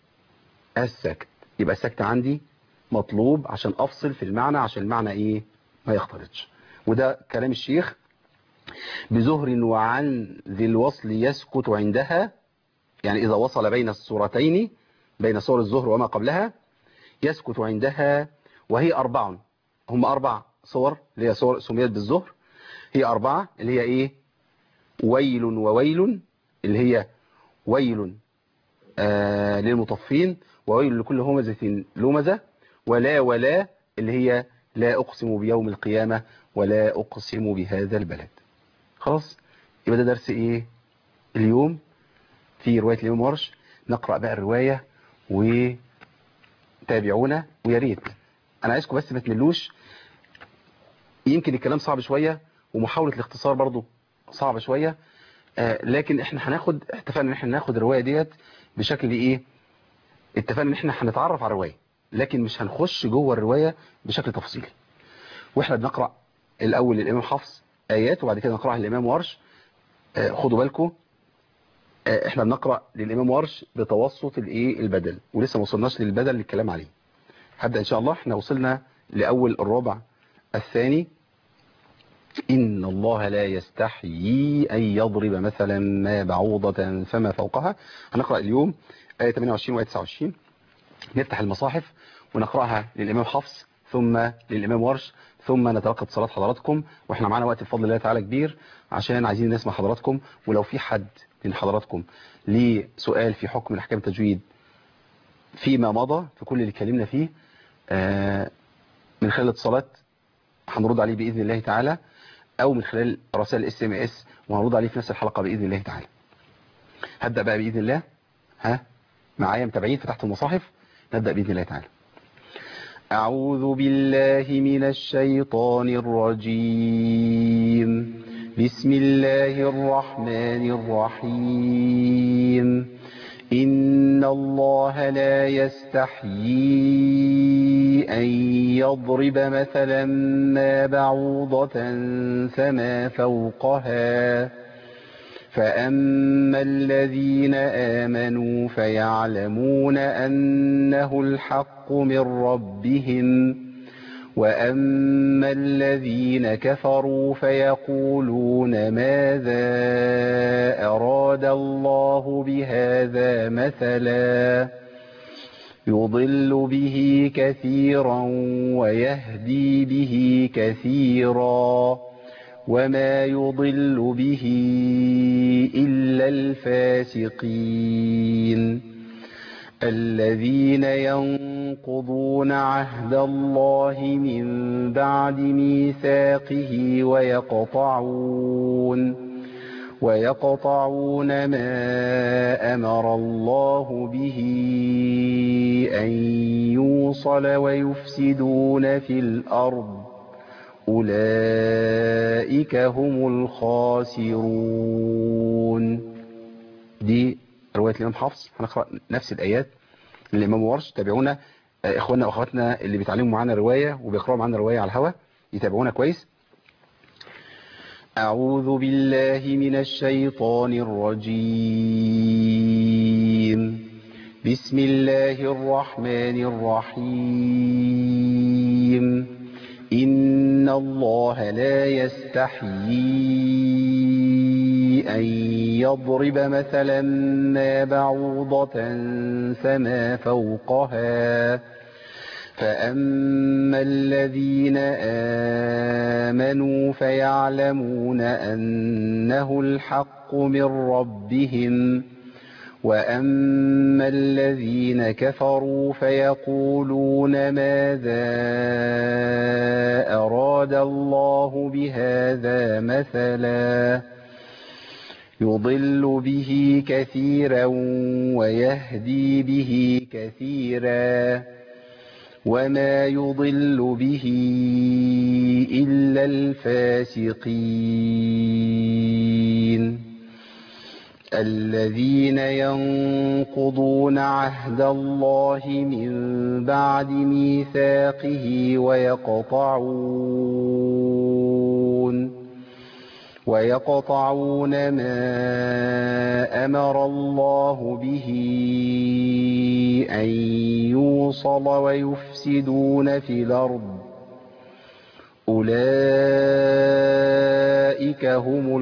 السكت يبقى السكت عندي مطلوب عشان أفصل في المعنى عشان المعنى إيه ما يختلطش وده كلام الشيخ بزهر وعن ذي الوصل يسكت عندها يعني إذا وصل بين الصورتين بين صور الزهر وما قبلها يسكت عندها وهي أربع هم أربع صور اللي هي صور سميت بالزهر هي أربعة اللي هي إيه ويل وويل اللي هي ويل آه للمطفين وويل لكل همزة لمزة ولا ولا اللي هي لا أقسم بيوم القيامة ولا أقسم بهذا البلد خلاص يبقى ده درس إيه اليوم في رواية اليوم ورش نقرأ بقى الرواية و تابعونا ويا ريت انا عايزكم بس ما تملوش يمكن الكلام صعب شوية ومحاولة الاختصار برضو صعبة شوية آه لكن احنا هناخد اتفقنا ان احنا ناخد الرواية ديت بشكل ايه اتفقنا ان احنا هنتعرف على الرواية لكن مش هنخش جوه الرواية بشكل تفصيلي واحنا بنقرأ الاول للامام حفص ايات وبعد كده نقرأها للامام ورش آه خدوا بالكم آه احنا بنقرأ للامام ورش بتوسط الايه البدل ولسه ما وصلناش للبدل للكلام عليه هبدأ ان شاء الله احنا وصلنا لاول الربع الثاني إن الله لا يستحيي أن يضرب مثلا ما بعوضة فما فوقها هنقرأ اليوم آية 28 و 29 نفتح المصاحف ونقرأها للإمام حفص ثم للإمام ورش ثم نتلقى اتصالات حضراتكم واحنا معانا وقت بفضل الله تعالى كبير عشان عايزين نسمع حضراتكم ولو في حد من حضراتكم ليه سؤال في حكم الأحكام التجويد فيما مضى في كل اللي اتكلمنا فيه آه من خلال الاتصالات هنرد عليه بإذن الله تعالى او من خلال رسائل الاس ام اس وهنرد عليه في نفس الحلقه باذن الله تعالى هبدا بقى باذن الله ها معايا متابعين فتحت المصاحف نبدا باذن الله تعالى أعوذ بالله من الشيطان الرجيم بسم الله الرحمن الرحيم إن الله لا يستحيي أن يضرب مثلا ما بعوضة فما فوقها فأما الذين آمنوا فيعلمون أنه الحق من ربهم وأما الذين كفروا فيقولون ماذا أراد الله بهذا مثلا يضل به كثيرا ويهدي به كثيرا وما يضل به إلا الفاسقين الذين ينقضون عهد الله من بعد ميثاقه ويقطعون ويقطعون ما أمر الله به أن يوصل ويفسدون في الأرض أولئك هم الخاسرون دي رواية الإمام حفص هنقرأ نفس الآيات للإمام ورش تابعونا إخواننا وأخواتنا اللي بيتعلموا معانا رواية وبيقرأوا معانا رواية على الهوا يتابعونا كويس أعوذ بالله من الشيطان الرجيم بسم الله الرحمن الرحيم إن الله لا يستحيي أن يضرب مثلا ما بعوضة فما فوقها فأما الذين آمنوا فيعلمون أنه الحق من ربهم وأما الذين كفروا فيقولون ماذا أراد الله بهذا مثلا يضل به كثيرا ويهدي به كثيرا وما يضل به إلا الفاسقين الذين ينقضون عهد الله من بعد ميثاقه ويقطعون ويقطعون ما أمر الله به أن يوصل ويفسدون في الأرض أولئك هم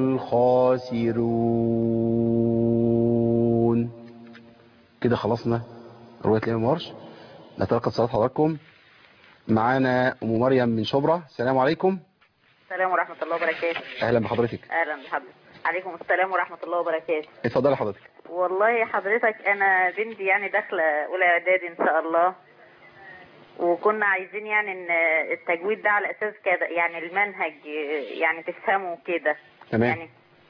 الخاسرون كده خلصنا رواية الإمام ورش نتلقى صلاة حضراتكم معانا أم مريم من شبرا السلام عليكم السلام ورحمة الله وبركاته أهلا بحضرتك أهلا بحضرتك عليكم السلام ورحمة الله وبركاته اتفضلي حضرتك والله حضرتك أنا بنتي يعني داخلة أولى إعدادي إن شاء الله وكنا عايزين يعني إن التجويد ده على أساس كده يعني المنهج يعني تفهمه كده تمام يعني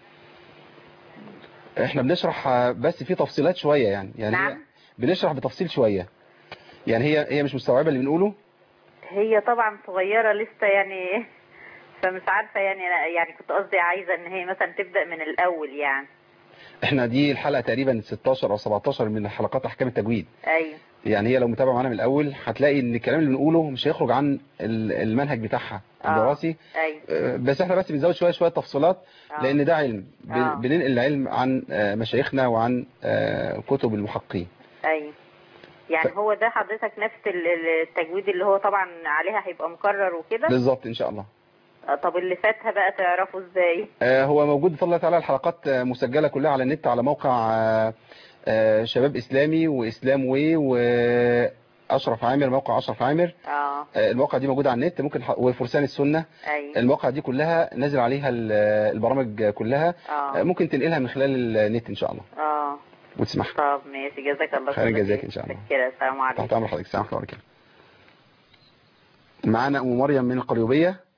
احنا بنشرح بس في تفصيلات شوية يعني يعني هي نعم. بنشرح بتفصيل شوية يعني هي هي مش مستوعبة اللي بنقوله هي طبعا صغيرة لسه يعني فمش عارفة يعني يعني كنت قصدي عايزة إن هي مثلا تبدأ من الأول يعني احنا دي الحلقة تقريبا 16 او 17 من حلقات احكام التجويد أيوه يعني هي لو متابعة معانا من الاول هتلاقي ان الكلام اللي بنقوله مش هيخرج عن ال- المنهج بتاعها آه. الدراسي أيوه آه، بس احنا بس بنزود شوية شوية تفصيلات آه. لان ده علم ب- آه. بننقل العلم عن آه، مشايخنا وعن آه، كتب المحققين ايوه يعني ف- هو ده حضرتك نفس ال- ال- التجويد اللي هو طبعا عليها هيبقى مكرر وكده بالظبط ان شاء الله آه، طب اللي فاتها بقى تعرفوا ازاي آه، هو موجود بفضل الله تعالى الحلقات آه، مسجلة كلها على النت على موقع آه، آه، شباب إسلامي وإسلام واي وأشرف عامر موقع أشرف عامر اه آه، المواقع دي موجودة على النت ممكن ح- وفرسان السنة ايوه المواقع دي كلها نازل عليها ال- البرامج كلها آه، اه ممكن تنقلها من خلال النت إن شاء الله اه وتسمعها طب ماشي جزاك الله خير كل جزاك إن شاء الله. متشكرة السلام عليكم تحت أمر حضرتك السلام عليكم معانا أم مريم من القليوبية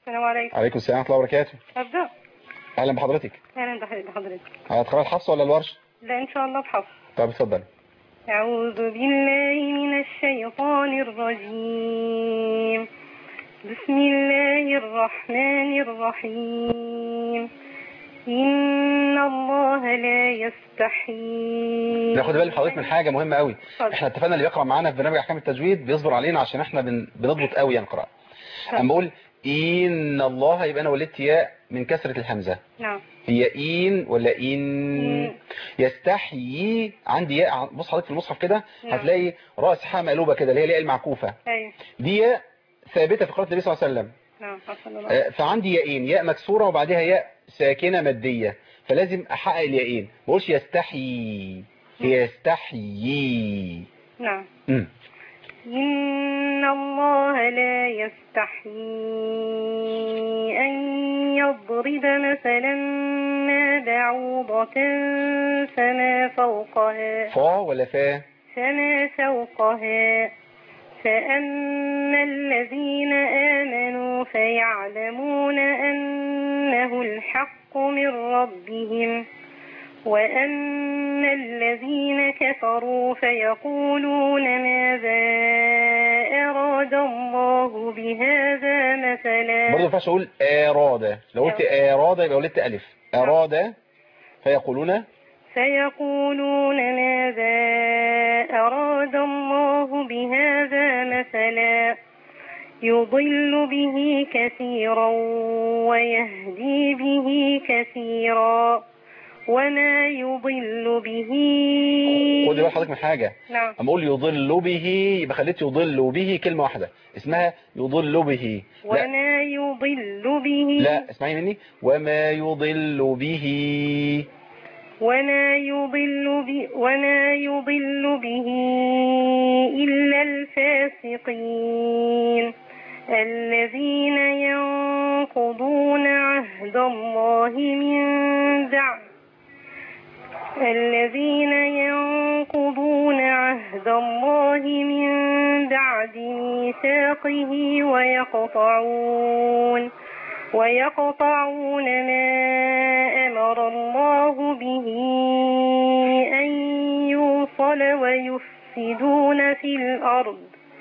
السلام عليكم عليكم السلام ورحمة الله وبركاته أبدأ أهلا بحضرتك أهلا بح- بحضرتك هتقرأ الحفص ولا الورش لا إن شاء الله بحفظ طب اتفضل أعوذ بالله من الشيطان الرجيم بسم الله الرحمن الرحيم إن الله لا يستحيي ناخد بالك حضرتك من حاجة مهمة قوي اتفضل. احنا اتفقنا اللي بيقرأ معانا في برنامج احكام التجويد بيصبر علينا عشان احنا بن... بنضبط قوي يعني القراءة اما بقول ان الله يبقى انا ولدت ياء من كسرة الهمزة نعم هي إن ولا إن إن. يستحيي عندي ياء بص حضرتك في المصحف كده نعم. هتلاقي رأس حاء مقلوبة كده اللي هي الياء المعكوفة أيوه دي ياء ثابتة في قراءة النبي صلى الله عليه وسلم نعم حصل الله آه، فعندي ياءين ياء مكسورة وبعدها ياء ساكنة مادية فلازم أحقق الياءين ما بقولش يستحيي هي يستحيي نعم مم. إن الله لا يستحيي أن يضرب مثلا ما بعوضة فما فوقها فا ولا فا فما فوقها فأما الذين آمنوا فيعلمون أنه الحق من ربهم وأما الذين كفروا فيقولون ماذا أراد الله بهذا برضه ما مثلا ينفعش أقول أراد لو قلت أراد يبقى ولدت ألف أراد فيقولون فيقولون ماذا أراد الله بهذا مثلا يضل به كثيرا ويهدي به كثيرا وما يضل به خدي بال حضرتك من حاجة نعم اما اقول يضل به يبقى خليت يضل به كلمة واحدة اسمها يضل به لا وما يضل به لا اسمعي مني وما يضل به وما يضل به وما يضل به إلا الفاسقين الذين ينقضون عهد الله من بعد الذين ينقضون عهد الله من بعد ميثاقه ويقطعون ويقطعون ما أمر الله به أن يوصل ويفسدون في الأرض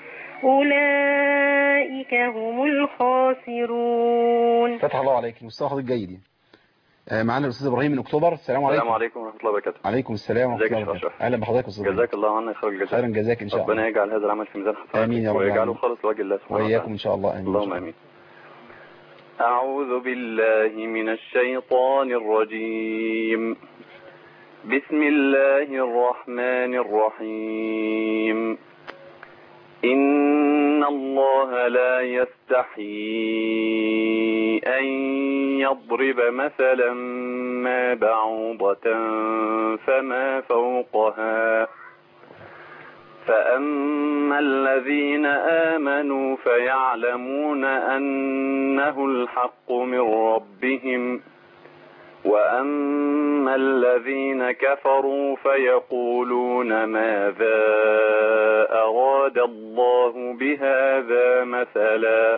أولئك هم الخاسرون فتح الله عليك مستوى حضرتك جيد آه، معانا الاستاذ ابراهيم من اكتوبر السلام عليكم السلام عليكم ورحمة الله وبركاته عليكم السلام ورحمه ازيك يا الله شيخ وبركاته أشرف؟ اهلا بحضرتك يا استاذ إبراهيم. جزاك الله عنا خير الجزاء خيرا جزاك ان شاء ربنا الله يجعل هذا العمل في ميزان حسناتك آمين يا رب ويجعله العالمين. خالص لوجه الله سبحانه واياكم وتعالى ان شاء الله امين إن شاء اللهم الله. امين أعوذ بالله من الشيطان الرجيم بسم الله الرحمن الرحيم إن الله لا يستحيي أن يضرب مثلا ما بعوضة فما فوقها فأما الذين آمنوا فيعلمون أنه الحق من ربهم وأما الذين كفروا فيقولون ماذا أراد الله بهذا مثلا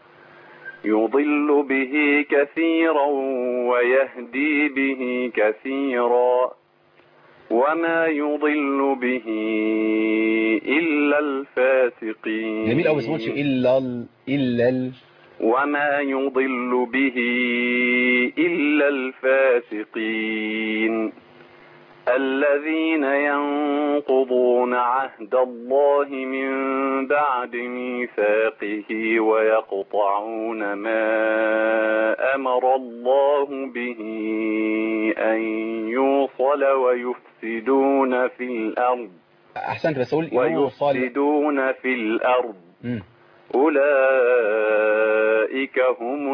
يضل به كثيرا ويهدي به كثيرا وما يضل به إلا الفاسقين جميل قوي بس ما قلتش الا ال... الا ال... وما يضل به إلا الفاسقين الذين ينقضون عهد الله من بعد ميثاقه ويقطعون ما أمر الله به أن يوصل ويفسدون في الأرض احسنت بس اقول يوصل ويفسدون في الأرض مم. أولئك هم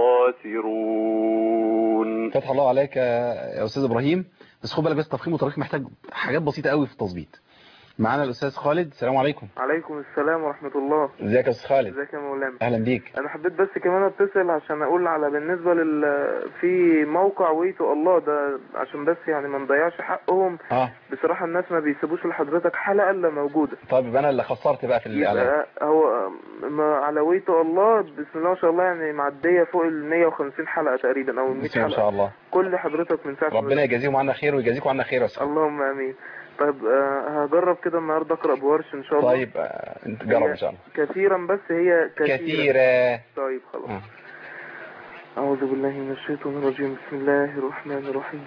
الخاسرون فتح الله عليك يا استاذ ابراهيم بس خد بالك بس تفخيم وتركيب محتاج حاجات بسيطه قوي في التظبيط معانا الأستاذ خالد السلام عليكم عليكم السلام ورحمة الله ازيك يا أستاذ خالد ازيك يا مولانا أهلا بيك انا حبيت بس كمان اتصل عشان اقول على بالنسبة لل في موقع ويتو الله ده عشان بس يعني ما نضيعش حقهم اه بصراحة الناس ما بيسيبوش لحضرتك حلقة الا موجودة طيب يبقى أنا اللي خسرت بقى في الإعلان يبقى هو ما على ويتو الله بسم الله ما شاء الله يعني معدية فوق ال 150 حلقة تقريبا او ال 100 بسم الله ما حلقة شاء الله كل حضرتك من ساعة ما ربنا يجازيهم عنا خير ويجازيكم عنا خير يا أستاذ اللهم امين طيب آه، هجرب كده النهارده اقرا بورش ان شاء الله طيب آه، انت جرب إن شاء الله كثيرا بس هي كثيرة, كثيرة طيب خلاص آه. أعوذ بالله من الشيطان الرجيم بسم الله الرحمن الرحيم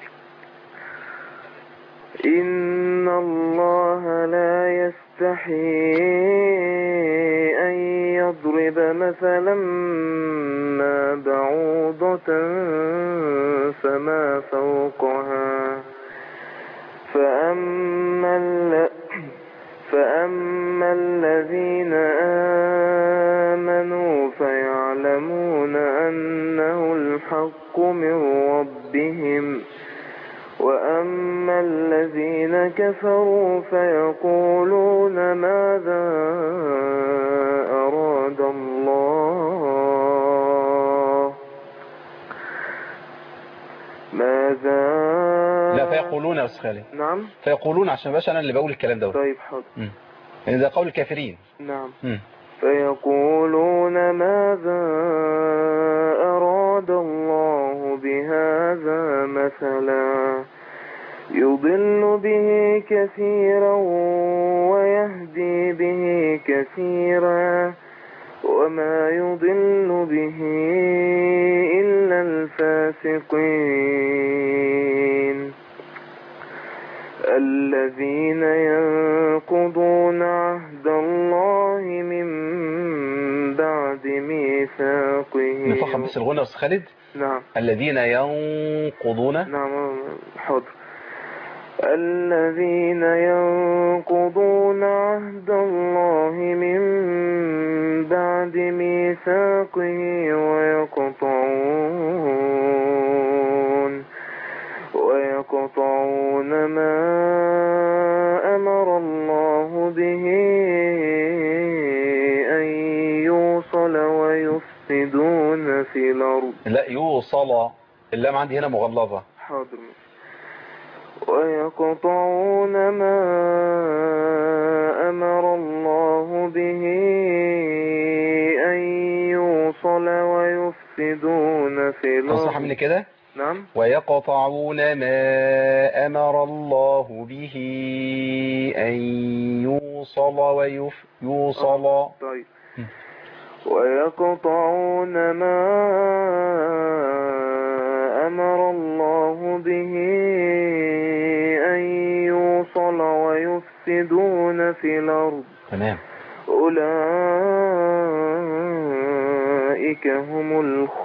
إن الله لا يستحي أن يضرب مثلا ما بعوضة فما فوقها فأما الل- فأما الذين آمنوا فيعلمون أنه الحق من ربهم وأما الذين كفروا فيقولون ماذا أراد الله ماذا لا فيقولون يا أستاذ خالد نعم فيقولون عشان باش أنا اللي بقول الكلام ده طيب حاضر يعني ده قول الكافرين نعم مم. فيقولون ماذا أراد الله بهذا مثلا يضل به كثيرا ويهدي به كثيرا وما يضل به إلا الفاسقين الذين ينقضون عهد الله من بعد ميثاقه نفخم بس الغنى يا أستاذ خالد نعم الذين ينقضون نعم حاضر الذين ينقضون عهد الله من بعد ميثاقه ويقطعون ويقطعون ما أمر الله به أن يوصل ويفسدون في الأرض لا يوصل اللام عندي هنا مغلظة حاضر ويقطعون ما أمر الله به أن يوصل ويفسدون في أنصح الأرض مني كده نعم ويقطعون ما أمر الله به أن يوصل ويف يوصل طيب م. ويقطعون ما أمر الله به أن يوصل ويفسدون في الأرض تمام أولئك هم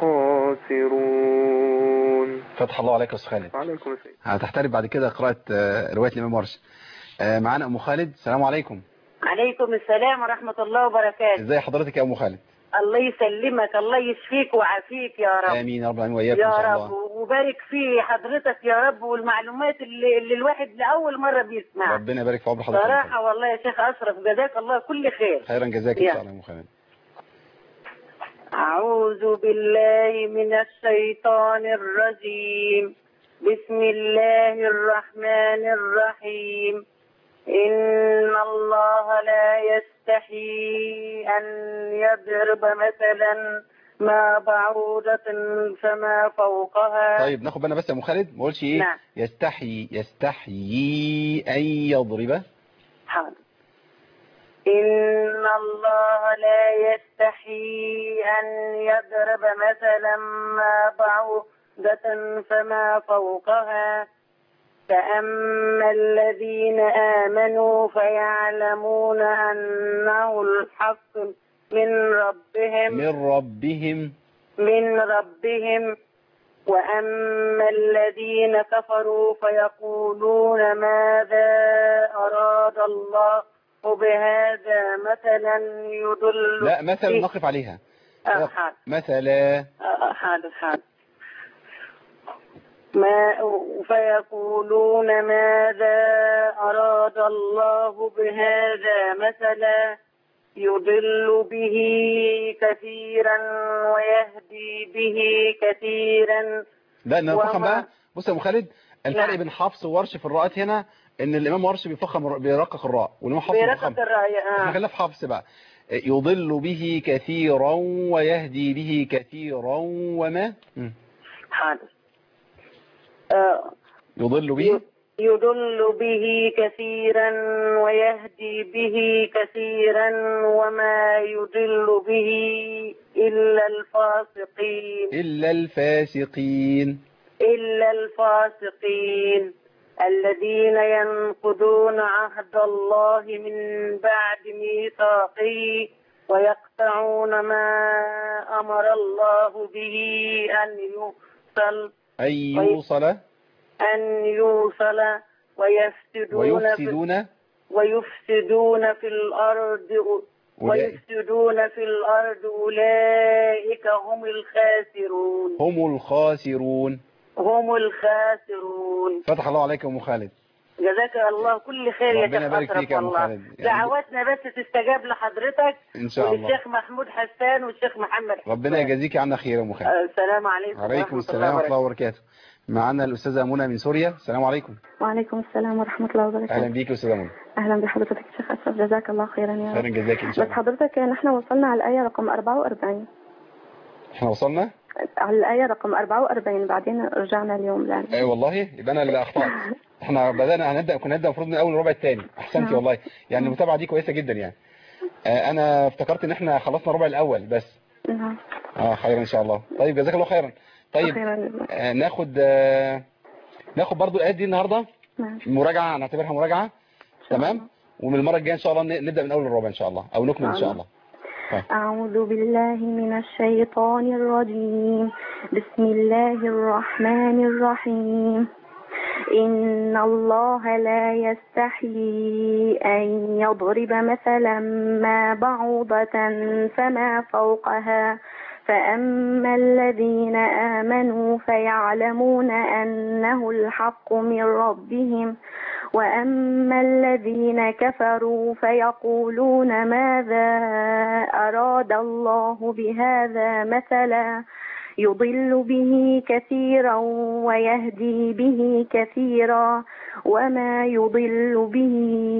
الخاسرون فتح الله عليك يا أستاذ خالد عليكم السلام هتحترف بعد كده قراءة آه، رواية الإمام ورش آه، معانا أم خالد السلام عليكم عليكم السلام ورحمة الله وبركاته ازي حضرتك يا أم خالد الله يسلمك الله يشفيك ويعافيك يا رب آمين يا رب العالمين وإياكم يا إن شاء رب الله وبارك في حضرتك يا رب والمعلومات اللي, اللي الواحد لأول مرة بيسمعها ربنا يبارك في عمر حضرتك صراحة والله يا شيخ أشرف جزاك الله كل خير خيرا جزاك إن يا. شاء الله يا أم خالد أعوذ بالله من الشيطان الرجيم بسم الله الرحمن الرحيم إن الله لا يستحي أن يضرب مثلا ما بعوضة فما فوقها طيب ناخد بالنا بس يا أم خالد ما قولش إيه نعم. يستحيي يستحيي أن يضرب حاضر إن الله لا يستحي أن يضرب مثلا ما بعوضة فما فوقها فأما الذين آمنوا فيعلمون أنه الحق من ربهم من ربهم من ربهم وأما الذين كفروا فيقولون ماذا أراد الله بهذا مثلا يضل لا مثلا به- نقف عليها آه، حاضر مثلا آه، حاضر حاضر ما فيقولون ماذا أراد الله بهذا مثلا يضل به كثيرا ويهدي به كثيرا لا نفخم وما- بقى بص يا ابو خالد الفرق نعم. بين حفص وورش في الراءات هنا ان الامام ورش بيفخم بيرقق الراء والامام حفص بيفخم برقة الرأي احنا آه. خلينا في حفص بقى يضل به كثيرا ويهدي به كثيرا وما مم. حاضر آه. يضل به يضل به كثيرا ويهدي به كثيرا وما يضل به إلا الفاسقين إلا الفاسقين إلا الفاسقين الذين ينقضون عهد الله من بعد ميثاقه ويقطعون ما أمر الله به أن يوصل أن يوصل أن يوصل ويفسدون في ويفسدون ويفسدون في الأرض أولئك ويفسدون في الأرض أولئك هم الخاسرون هم الخاسرون هم الخاسرون فتح الله عليك يا أم خالد جزاك الله كل خير يا ربنا شيخ يبارك أشرف فيك يا أم والله خالد. يعني دعواتنا بس تستجاب لحضرتك إن شاء الله والشيخ محمود حسان والشيخ محمد حسان ربنا يجازيك عنا خير يا أم خالد آه، السلام عليكم عليكم ورحمة السلام ورحمة الله وبركاته. وبركاته معنا الأستاذة منى من سوريا السلام عليكم وعليكم السلام ورحمة الله وبركاته أهلا بيك يا أستاذة منى أهلا بحضرتك يا شيخ أشرف جزاك الله خيرا يا خيرا رب جزاك إن شاء بس الله حضرتك نحن وصلنا على الآية رقم 44 احنا وصلنا على الآية رقم 44 بعدين رجعنا اليوم لأن اي والله يبقى انا اللي اخطات احنا بدانا هنبدا كنا نبدا المفروض من اول الربع الثاني احسنتي نعم. والله يعني المتابعه دي كويسه جدا يعني آه انا افتكرت ان احنا خلصنا الربع الاول بس نعم اه خيرا ان شاء الله طيب جزاك الله خيرا طيب خيرا آه ناخد آه ناخد برضو الايات دي النهارده نعم مراجعه هنعتبرها مراجعه تمام ومن المره الجايه ان شاء الله ن- نبدا من اول الربع ان شاء الله او نكمل ان شاء الله أعوذ بالله من الشيطان الرجيم بسم الله الرحمن الرحيم إن الله لا يستحيي أن يضرب مثلا ما بعوضة فما فوقها فأما الذين آمنوا فيعلمون أنه الحق من ربهم وأما الذين كفروا فيقولون ماذا أراد الله بهذا مثلا يضل به كثيرا ويهدي به كثيرا وما يضل به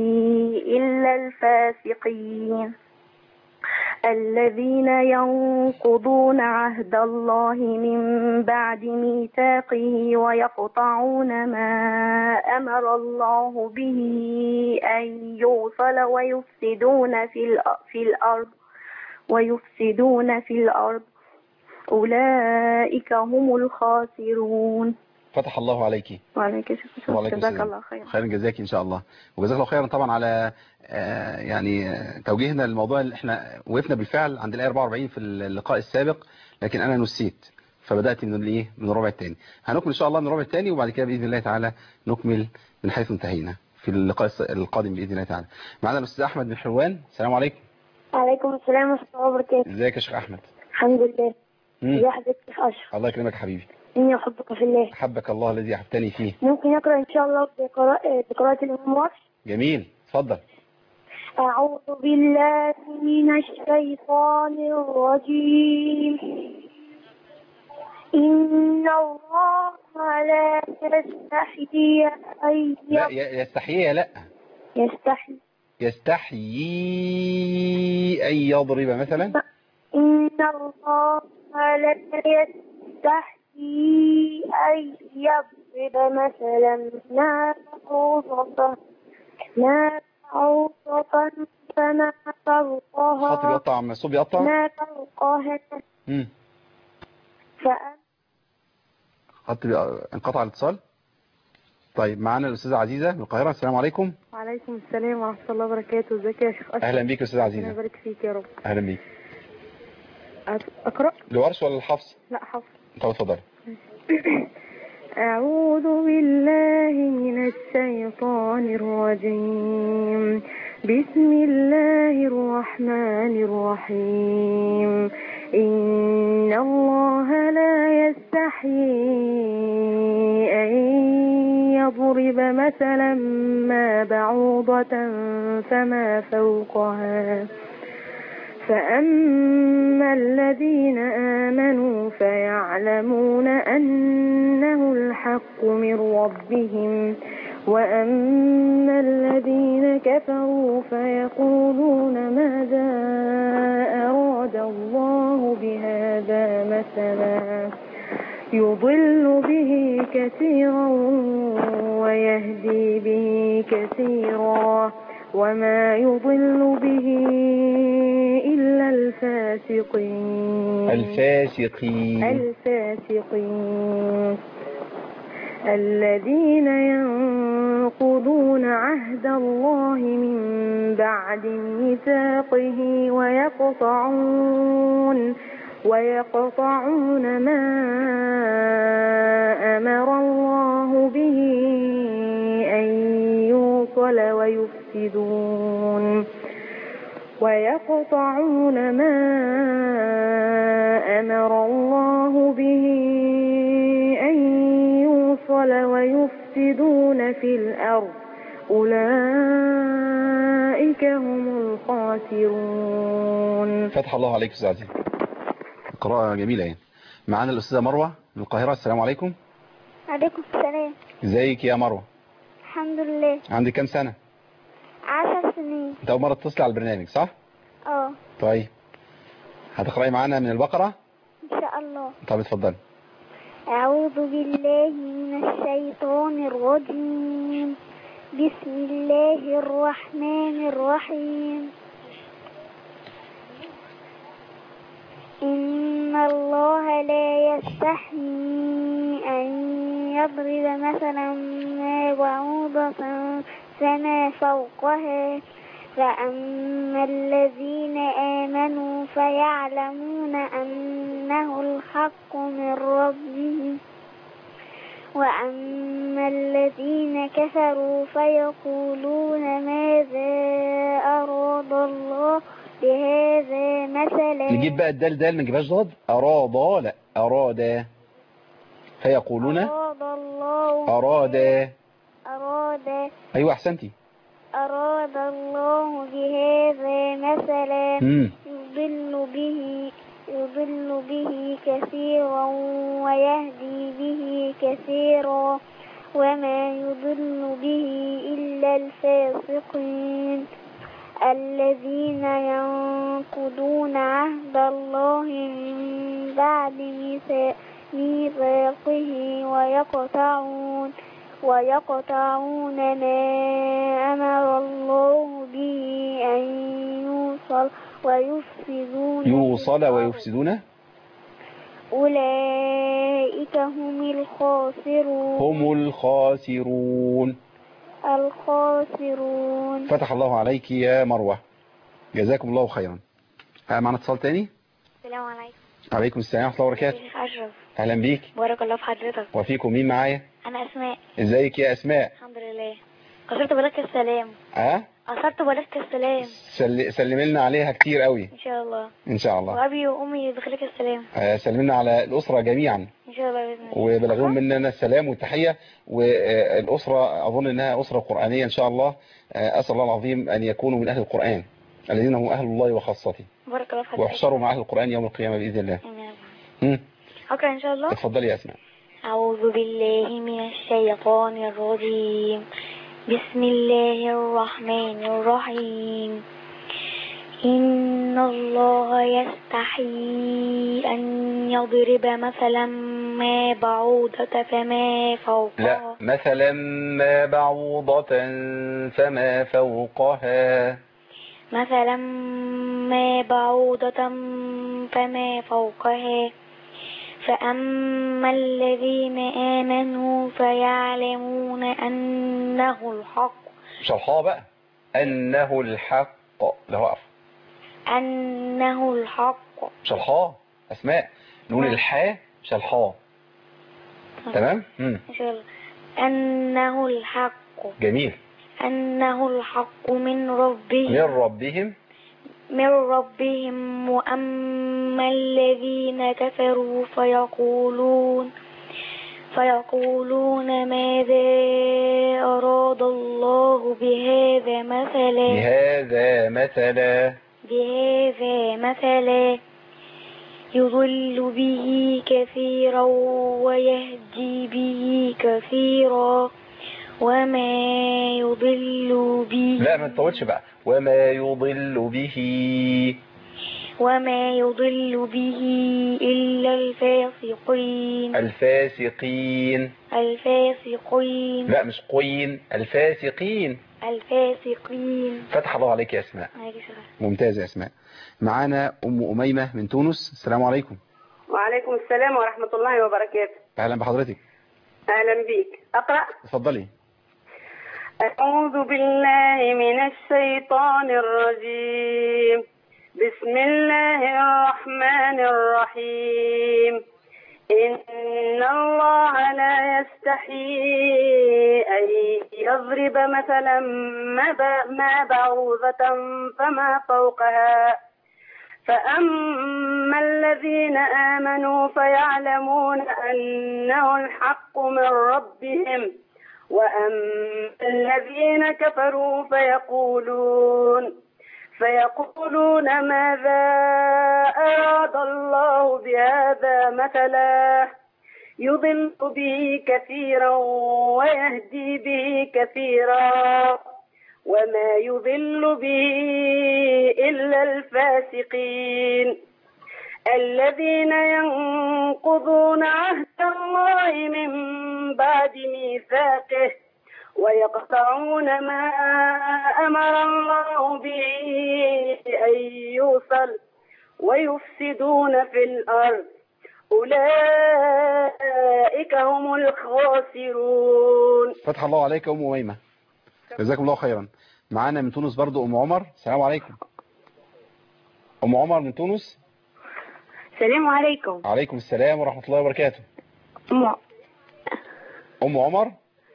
إلا الفاسقين الذين ينقضون عهد الله من بعد ميثاقه ويقطعون ما أمر الله به أن يوصل ويفسدون في الأ- في الأرض ويفسدون في الأرض أولئك هم الخاسرون فتح الله عليكي وعليك شكرا وعليكم جزاك السلام. الله خيرا خيرا جزاك ان شاء الله وجزاك الله خيرا طبعا على آه، يعني آه، توجيهنا للموضوع اللي احنا وقفنا بالفعل عند الايه 44 في اللقاء السابق لكن انا نسيت فبدات من الايه من الربع الثاني هنكمل ان شاء الله من الربع الثاني وبعد كده باذن الله تعالى نكمل من حيث انتهينا في اللقاء الس- القادم باذن الله تعالى معنا الاستاذ احمد بن حلوان السلام عليكم وعليكم السلام ورحمة الله وبركاته ازيك يا شيخ احمد الحمد لله مم. ازي حضرتك يا شيخ أشرف الله يكرمك يا حبيبي إني أحبك في الله حبك الله الذي احبتني فيه ممكن أقرأ إن شاء الله بقراءة, بقراءة الإمام ورش جميل اتفضل أعوذ بالله من الشيطان الرجيم إن الله لا يستحيي أن لا ي- يستحيي لا يستحي يستحيي ان يضرب مثلا إن الله لا يستحيي أن يضرب مثلا ما بعوضة ما بعوضة فما خط فوقها بيقطع عم الصوت بيقطع ما فوقها مم. فأما خط بي... انقطع الاتصال طيب معانا الاستاذه عزيزه من القاهره السلام عليكم وعليكم السلام ورحمة الله وبركاته ازيك يا شيخ أشرف اهلا بيك يا استاذه ربنا عزيزه يبارك فيك يا رب اهلا بيك أت- أقرأ الورش ولا الحفص لا حفظ طب اتفضل أعوذ بالله من الشيطان الرجيم بسم الله الرحمن الرحيم إن الله لا يستحيي أن يضرب مثلا ما بعوضة فما فوقها فأما الذين آمنوا فيعلمون أنه الحق من ربهم وأما الذين كفروا فيقولون ماذا أراد الله بهذا مثلا يضل به كثيرا ويهدي به كثيرا وما يضل به إلا الفاسقين الفاسقين الفاسقين الذين ينقضون عهد الله من بعد ميثاقه ويقطعون ويقطعون ما أمر الله به أن يوصل ويفسدون ويقطعون ما أمر الله به أن يوصل ويفسدون في الأرض أولئك هم الخاسرون فتح الله عليك أستاذ عزيز قراءة جميلة يعني معانا الأستاذة مروة من القاهرة السلام عليكم عليكم السلام ازيك يا مروة الحمد لله عندك كام سنة عشر سنين انت أول مرة تتصلي على البرنامج صح اه طيب هتقرأي معانا من البقرة ان شاء الله طب اتفضلي أعوذ بالله من الشيطان الرجيم بسم الله الرحمن الرحيم إن الله لا يستحيي أن يضرب مثلا ما بعوضة فما فوقها فأما الذين آمنوا فيعلمون أنه الحق من ربهم وأما الذين كفروا فيقولون ماذا أراد الله بهذا مثلا نجيب بقى الدال دال ما نجيبهاش ضاد أراد لا أراد فيقولون أراد الله أراد أراد أيوة أحسنتي أراد الله بهذا مثلا مم. يضل به يضل به كثيرا ويهدي به كثيرا وما يضل به إلا الفاسقين الذين ينقضون عهد الله من بعد ميثا- ميثاقه ويقطعون ويقطعون ما أمر الله به أن يوصل ويفسدون في يوصل الأرض. ويفسدون أولئك هم الخاسرون هم الخاسرون الخاسرون فتح الله عليك يا مروة جزاكم الله خيرا ها معنا اتصال تاني السلام عليكم عليكم السلام ورحمة الله وبركاته شيخ أشرف أهلا بيك بارك الله في حضرتك وفيكم مين معايا أنا أسماء ازيك يا أسماء الحمد لله قصرت بلك السلام ها قصرت بلك السلام سل... سلم لنا عليها كتير قوي إن شاء الله إن شاء الله وأبي وأمي يدخلك السلام آه، سلم لنا على الأسرة جميعا إن شاء الله بإذن الله وبلغهم مننا السلام والتحية والأسرة أظن أنها أسرة قرآنية إن شاء الله آه، أسأل الله العظيم أن يكونوا من أهل القرآن الذين هم أهل الله وخاصته بارك الله في حضرتك واحشروا مع أهل القرآن يوم القيامة بإذن الله آمين يا رب. مم. أقرأ إن شاء الله اتفضلي يا أسماء أعوذ بالله من الشيطان الرجيم بسم الله الرحمن الرحيم إن الله يستحيي أن يضرب مثلا ما بعوضة فما فوقها لا مثلا ما بعوضة فما فوقها مثلا ما بعوضة فما فوقها فأما الذين آمنوا فيعلمون أنه الحق مش الحاء بقى أنه الحق له وقف أنه الحق مش الحاء أسماء نقول الحاء مش الحاء تمام مم. إن شاء الله أنه الحق جميل أنه الحق من من ربهم ربهم من ربهم وأما الذين كفروا فيقولون فيقولون ماذا أراد الله بهذا مثلا بهذا مثلا بهذا مثلا يضل به كثيرا ويهدي به كثيرا وما يضل به لا ما تطولش بقى وما يضل به وما يضل به إلا الفاسقين الفاسقين الفاسقين لا مش قوين الفاسقين الفاسقين فتح الله عليك يا اسماء عليك السلام. ممتازة يا اسماء معانا ام اميمة من تونس السلام عليكم وعليكم السلام ورحمة الله وبركاته اهلا بحضرتك أهلا بيك أقرأ اتفضلي أعوذ بالله من الشيطان الرجيم بسم الله الرحمن الرحيم إن الله لا يستحيي أن يضرب مثلا ما ب- ما بعوضة فما فوقها فأما الذين آمنوا فيعلمون أنه الحق من ربهم وأما الذين كفروا فيقولون فيقولون ماذا أراد الله بهذا مثلا يضل به كثيرا ويهدي به كثيرا وما يضل به إلا الفاسقين الذين ينقضون عهد الله من بعد ميثاقه ويقطعون ما أمر الله به أن يوصل ويفسدون في الأرض أولئك هم الخاسرون فتح الله عليك يا ام اميمة جزاكم الله خيرا معانا من تونس برضو ام عمر السلام عليكم ام عمر من تونس السلام عليكم عليكم السلام ورحمة الله وبركاته ام عمر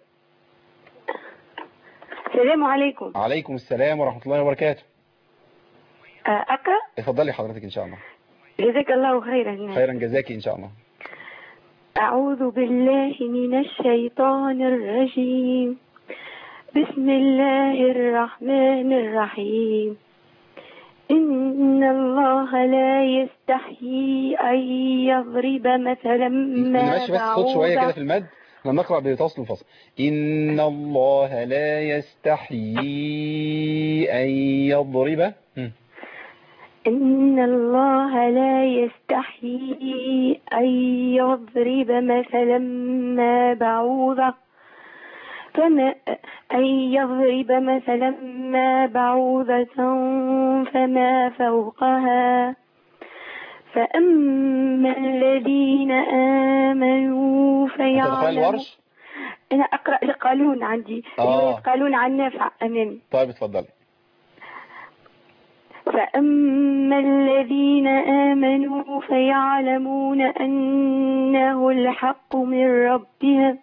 السلام عليكم عليكم السلام ورحمة الله وبركاته أقرأ اتفضلي حضرتك ان شاء الله جزاك الله خيرا خيرا جزاكي ان شاء الله أعوذ بالله من الشيطان الرجيم بسم الله الرحمن الرحيم إن الله لا يستحيي أن يضرب مثلا ما نمشي بس الصوت شوية كده بعوضة في المد احنا بنقرأ بفصل وفصل إن الله لا يستحيي أن يضرب مم. إن الله لا يستحيي أن يضرب مثلا ما بعوضة فما أن يضرب مثلا ما بعوضة فما فوقها فأما الذين آمنوا هتدخل فيعلمون الورش أنا أقرأ لقالون عندي آه. رواية قالون عن نافع أمامي طيب اتفضلي فأما الذين آمنوا فيعلمون أنه الحق من ربهم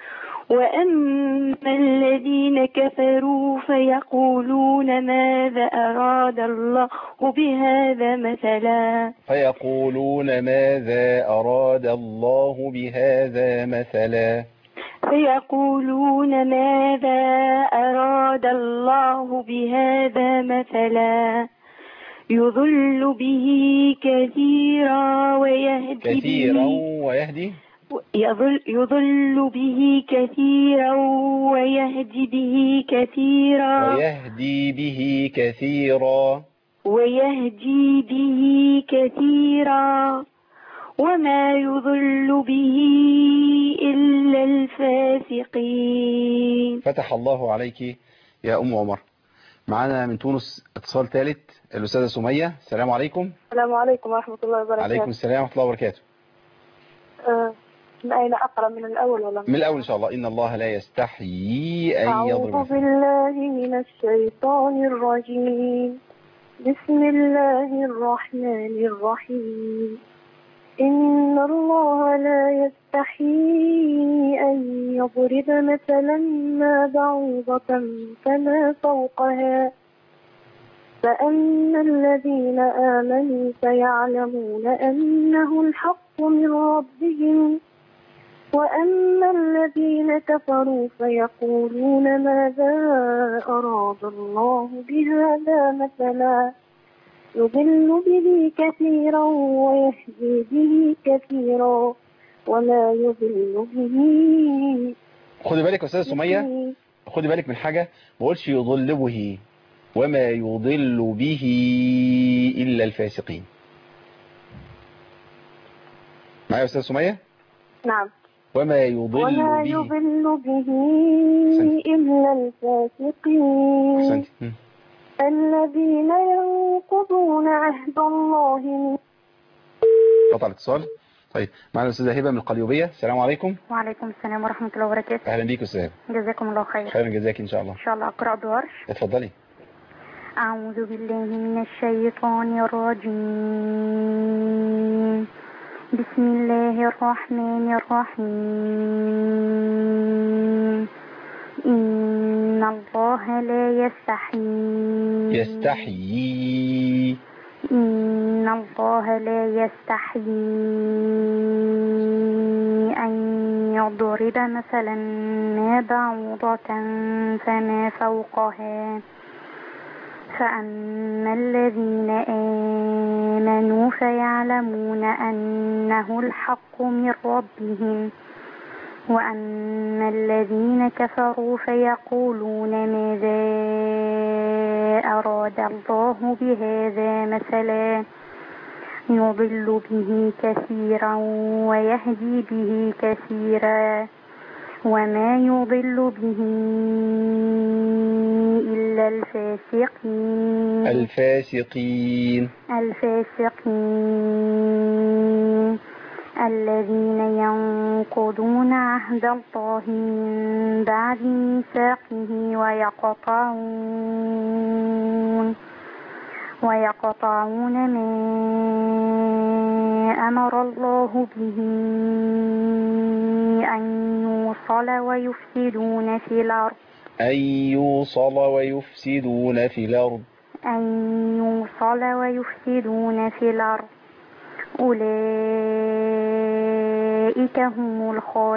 وأما الذين كفروا فيقولون ماذا أراد الله بهذا مثلا فيقولون ماذا أراد الله بهذا مثلا فيقولون ماذا أراد الله بهذا مثلا يضل به كثيرا ويهدي كثيرا به ويهدي يضل, يضل به كثيرا ويهدي به كثيرا ويهدي به كثيرا ويهدي به كثيرا وما يضل به إلا الفاسقين فتح الله عليك يا أم عمر معانا من تونس اتصال ثالث الأستاذة سمية السلام عليكم السلام عليكم ورحمة الله وبركاته عليكم السلام ورحمة الله وبركاته آه، من أين أقرأ من الأول ولا من الأول إن شاء الله إن الله لا يستحيي أن يضرب أعوذ مثلا. بالله من الشيطان الرجيم بسم الله الرحمن الرحيم إن الله لا يستحيي أن يضرب مثلا ما بعوضة فما فوقها فأما الذين آمنوا فيعلمون أنه الحق من ربهم وأما الذين كفروا فيقولون ماذا أراد الله بهذا مثلا يضل به كثيرا ويهدي به كثيرا وما يضل به خدي بالك يا استاذه سميه خدي بالك من حاجه ما اقولش يضل به وما يضل به الا الفاسقين معايا يا استاذه سميه نعم وما يضل وما به يضل به أحسنت. إلا الفاسقين احسنتي مم. الذين ينقضون عهد الله من قطع الاتصال طيب معنا الاستاذه هبه من القليوبيه السلام عليكم وعليكم السلام ورحمة الله وبركاته اهلا بيك يا استاذه هبه جزاكم الله خير خيرا جزاك ان شاء الله إن شاء الله أقرأ بورش اتفضلي أعوذ بالله من الشيطان الرجيم بسم الله الرحمن الرحيم إن الله لا يستحيي يستحيي إن الله لا يستحيي أن يضرب مثلا ما بعوضة فما فوقها فأما الذين آمنوا فيعلمون أنه الحق من ربهم وأما الذين كفروا فيقولون ماذا أراد الله بهذا مثلا يضل به كثيرا ويهدي به كثيرا وما يضل به إلا الفاسقين الفاسقين الفاسقين الذين ينقضون عهد الله من بعد ميثاقه ويقطعون ويقطعون ما أمر الله به أن يوصل ويفسدون في الأرض أن يوصل ويفسدون في الأرض أن يوصل ويفسدون في الأرض أولئك هم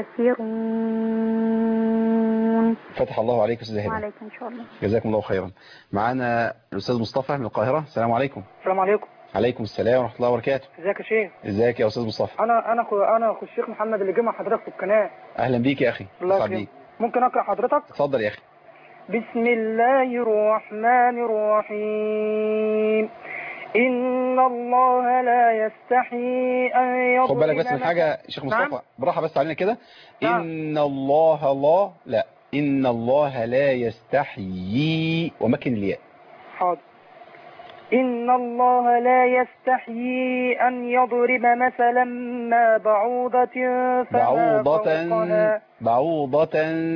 الخاسرون فتح الله عليك أستاذ هبة وعليكم إن شاء الله جزاكم الله خيرا معانا الأستاذ مصطفى من القاهرة السلام عليكم السلام عليكم عليكم السلام ورحمة الله وبركاته ازيك يا شيخ ازيك يا أستاذ مصطفى انا انا أخو انا اخو الشيخ محمد اللي جه مع حضرتك في القناه أهلا بيك يا أخي الله أسعد يكرمك بيك ممكن اقرا حضرتك اتفضل يا أخي بسم الله الرحمن الرحيم إن الله لا يستحي أن يضرب خد بالك بس من مثلا- حاجة يا شيخ نعم. مصطفى براحة بس علينا كده نعم. إن الله لا لا إن الله لا يستحيي ومكن الياء حاضر إن الله لا يستحيي أن يضرب مثلا ما بعوضة فما بعوضة فوقها بعوضة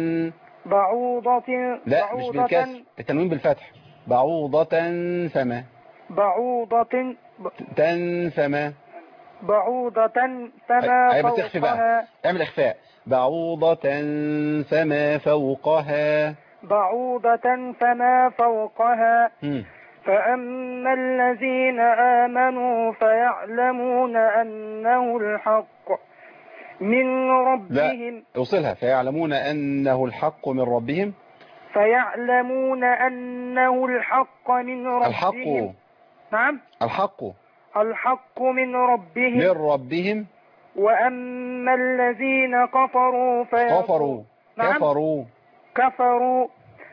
بعوضة لا مش بعوضة بالكسر التنوين بالفتح بعوضة فما بعوضة تن فما بعوضة فما أي بس اخفي بقى فوقها اعمل اخفاء بعوضة فما فوقها بعوضة فما فوقها مم. فأما الذين آمنوا فيعلمون أنه الحق من ربهم اوصلها فيعلمون أنه الحق من ربهم فيعلمون أنه الحق من ربهم الحق نعم الحق الحق من ربهم من ربهم وأما الذين كفروا فيقول كفروا نعم كفروا كفروا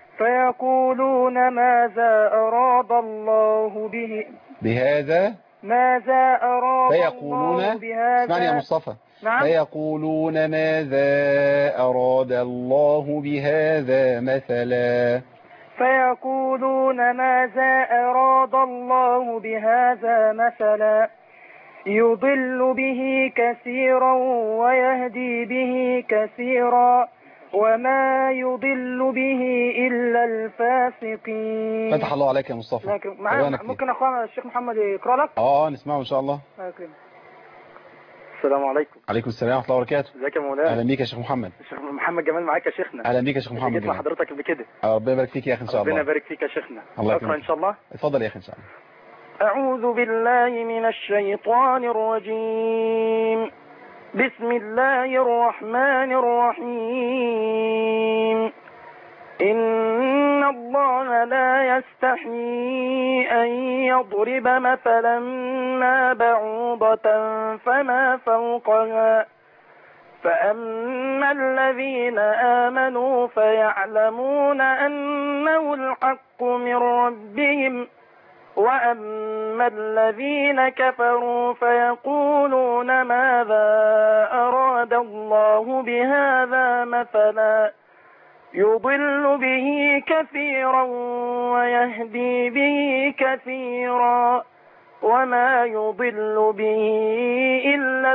فيقولون ماذا أراد الله به بهذا ماذا أراد فيقولون الله بهذا اسمعني يا مصطفى نعم فيقولون ماذا أراد الله بهذا مثلا فيقولون ماذا أراد الله بهذا مثلا يضل به كثيرا ويهدي به كثيرا وما يضل به إلا الفاسقين فتح الله عليك يا مصطفى لكن معايا ربنا كتير. ممكن أخونا الشيخ محمد يقرأ لك اه نسمعه ان شاء الله الله يكرمك. السلام عليكم عليكم السلام ورحمه الله وبركاته ازيك يا مولانا اهلا بيك يا شيخ محمد شيخ محمد جمال معاك يا شيخنا اهلا بيك يا شيخ محمد جيت مع جمال. حضرتك قبل كده آه، ربنا يبارك فيك يا اخي ان شاء ربنا الله يبارك فيك يا شيخنا الله اقرا يكرمك. ان شاء الله اتفضل يا اخي ان شاء الله أعوذ بالله من الشيطان الرجيم بسم الله الرحمن الرحيم إن الله لا يستحيي أن يضرب مثلا ما بعوضة فما فوقها فأما الذين آمنوا فيعلمون أنه الحق من ربهم وأما الذين كفروا فيقولون ماذا أراد الله بهذا مثلا يضل به كثيرا ويهدي به كثيرا وما يضل به إلا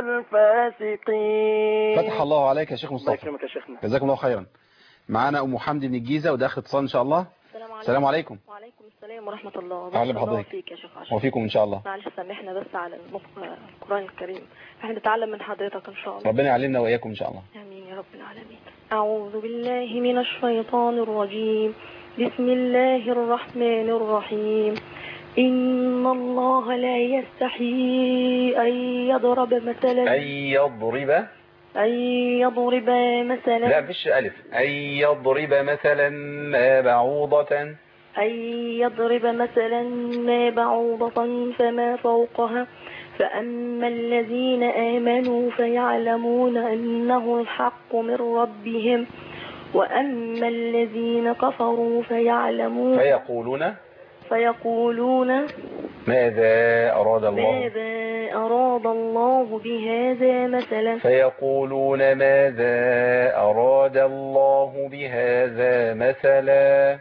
الفاسقين فتح الله عليك يا شيخ الله مصطفى يكرمك يا شيخنا جزاكم الله خيرا معانا ام حمدي من الجيزه وده اخر اتصال ان شاء الله السلام عليكم وعليكم السلام ورحمة الله أهلا بارك الله بحضرتك. فيك يا شيخ عشر وفيكم ان شاء الله معلش سامحنا بس على النطق القرآن الكريم احنا نتعلم من حضرتك ان شاء الله ربنا يعلمنا واياكم ان شاء الله آمين يا رب العالمين أعوذ بالله من الشيطان الرجيم بسم الله الرحمن الرحيم إن الله لا يستحيي أن يضرب مثلا أن يضرب أن يضرب مثلا لا مفيش ألف أن يضرب مثلا ما بعوضة أن يضرب مثلا ما بعوضة فما فوقها فأما الذين آمنوا فيعلمون أنه الحق من ربهم وأما الذين كفروا فيعلمون فيقولون فيقولون ماذا أراد الله ماذا أراد الله بهذا مثلا فيقولون ماذا أراد الله بهذا مثلا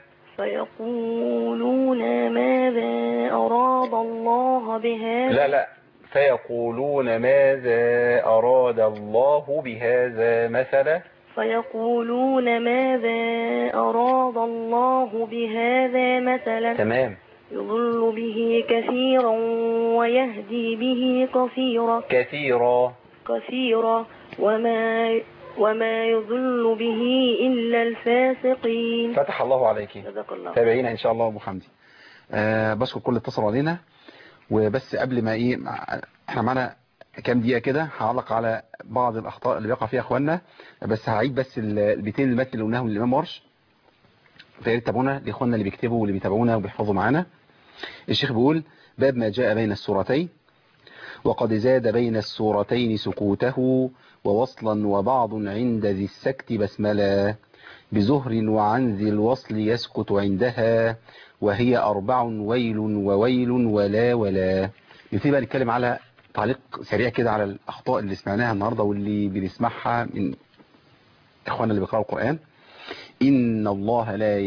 فيقولون ماذا أراد الله بهذا لا لا فيقولون ماذا أراد الله بهذا مثلا فيقولون ماذا أراد الله بهذا مثلا تمام يضل به كثيرا ويهدي به كثيرا كثيرا كثيرا وما وما يضل به إلا الفاسقين فتح الله عليك جزاك الله تابعينا ان شاء الله ابو حمدي آه بشكر كل اللي اتصلوا علينا وبس قبل ما ايه مع- احنا معانا كام دقيقه كده هعلق على بعض الاخطاء اللي بيقع فيها اخواننا بس هعيد بس ال- البيتين المتن اللي قلناهم للامام ورش فيا ريت تتابعونا لاخواننا اللي بيكتبوا واللي بيتابعونا وبيحفظوا معانا الشيخ بيقول باب ما جاء بين السورتين وقد زاد بين السورتين سكوته ووصلا وبعض عند ذي السكت بسملا بزهر وعن ذي الوصل يسكت عندها وهي أربع ويل وويل ولا ولا نبتدي بقى نتكلم على تعليق سريع كده على الأخطاء اللي سمعناها النهاردة واللي بنسمعها من إخواننا اللي بيقرأوا القرآن إن الله لا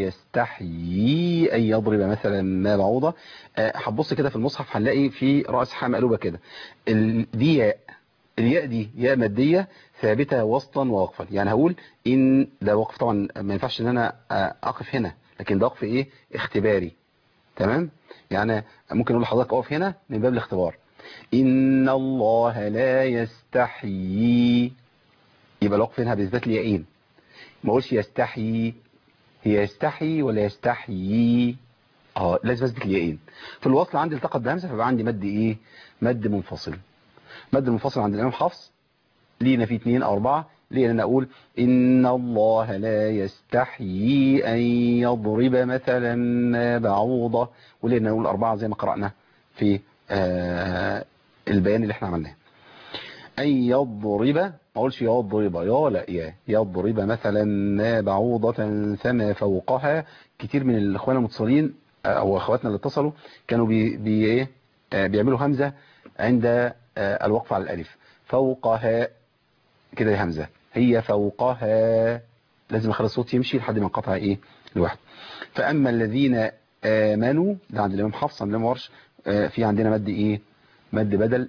يستحيي أن يضرب مثلا ما بعوضة آه، هتبص كده في المصحف هنلاقي في رأس حاء مقلوبة كده ال- دي ياء الياء دي ياء مادية ثابتة وسطا ووقفا يعني هقول إن ده وقف طبعا ما ينفعش إن أنا آه، أقف هنا لكن ده وقف إيه اختباري تمام يعني ممكن أقول لحضرتك أقف هنا من باب الاختبار إن الله لا يستحيي يبقى الوقف هنا بإثبات اليائين ما اقولش يستحيي هي يستحي ولا يستحيي اه لازم اثبت اليائين في الوصل عندي التقط بهمزه فيبقى عندي مد ايه مد منفصل مد منفصل عند الامام حفص لينا في اثنين او اربعه ليه ان انا اقول ان الله لا يستحيي ان يضرب مثلا ما بعوضه وليه ان نقول اربعه زي ما قرانا في آه البيان اللي احنا عملناه أن يضرب ما أقولش يضرب يا لا يا يضرب مثلا ما بعوضة فما فوقها كتير من الإخوان المتصلين أو أخواتنا اللي اتصلوا كانوا بي بي إيه آه، بيعملوا همزة عند آه، الوقف على الألف فوقها كده دي همزة هي فوقها لازم اخلي الصوت يمشي لحد ما انقطع ايه لوحده فأما الذين آمنوا ده عند الإمام حفص عند الإمام ورش آه، في عندنا مد ايه مد بدل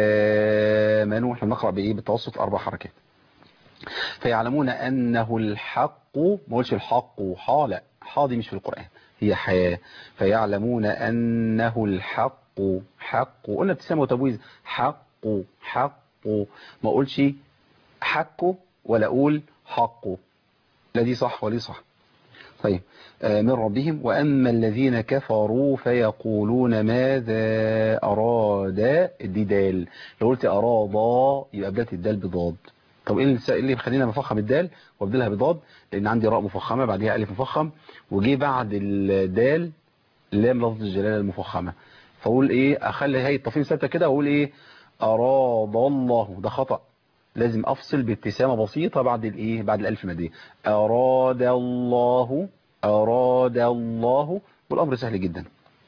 آمنوا احنا بنقرأ بايه بالتوسط اربع حركات فيعلمون انه الحق ما قولش الحق حا لا حا دي مش في القرآن هي حياة فيعلمون انه الحق حق قلنا ابتسامة وتبويز حق حق ما اقولش حقه ولا اقول حقه لا دي صح ولا دي صح طيب آه، من ربهم وأما الذين كفروا فيقولون ماذا أراد دي دال لو قلت أراد يبقى بدأت الدال بضاد طب ايه اللي إيه اللي بيخلينا بفخم الدال وابدلها بضاد لان عندي راء مفخمه بعديها الف مفخم وجي بعد الدال لام لفظ الجلاله المفخمه فاقول ايه اخلي هي التفصيل ثابته كده واقول ايه اراد الله ده خطأ لازم افصل بابتسامه بسيطه بعد الايه بعد الالف ماديه اراد الله اراد الله والامر سهل جدا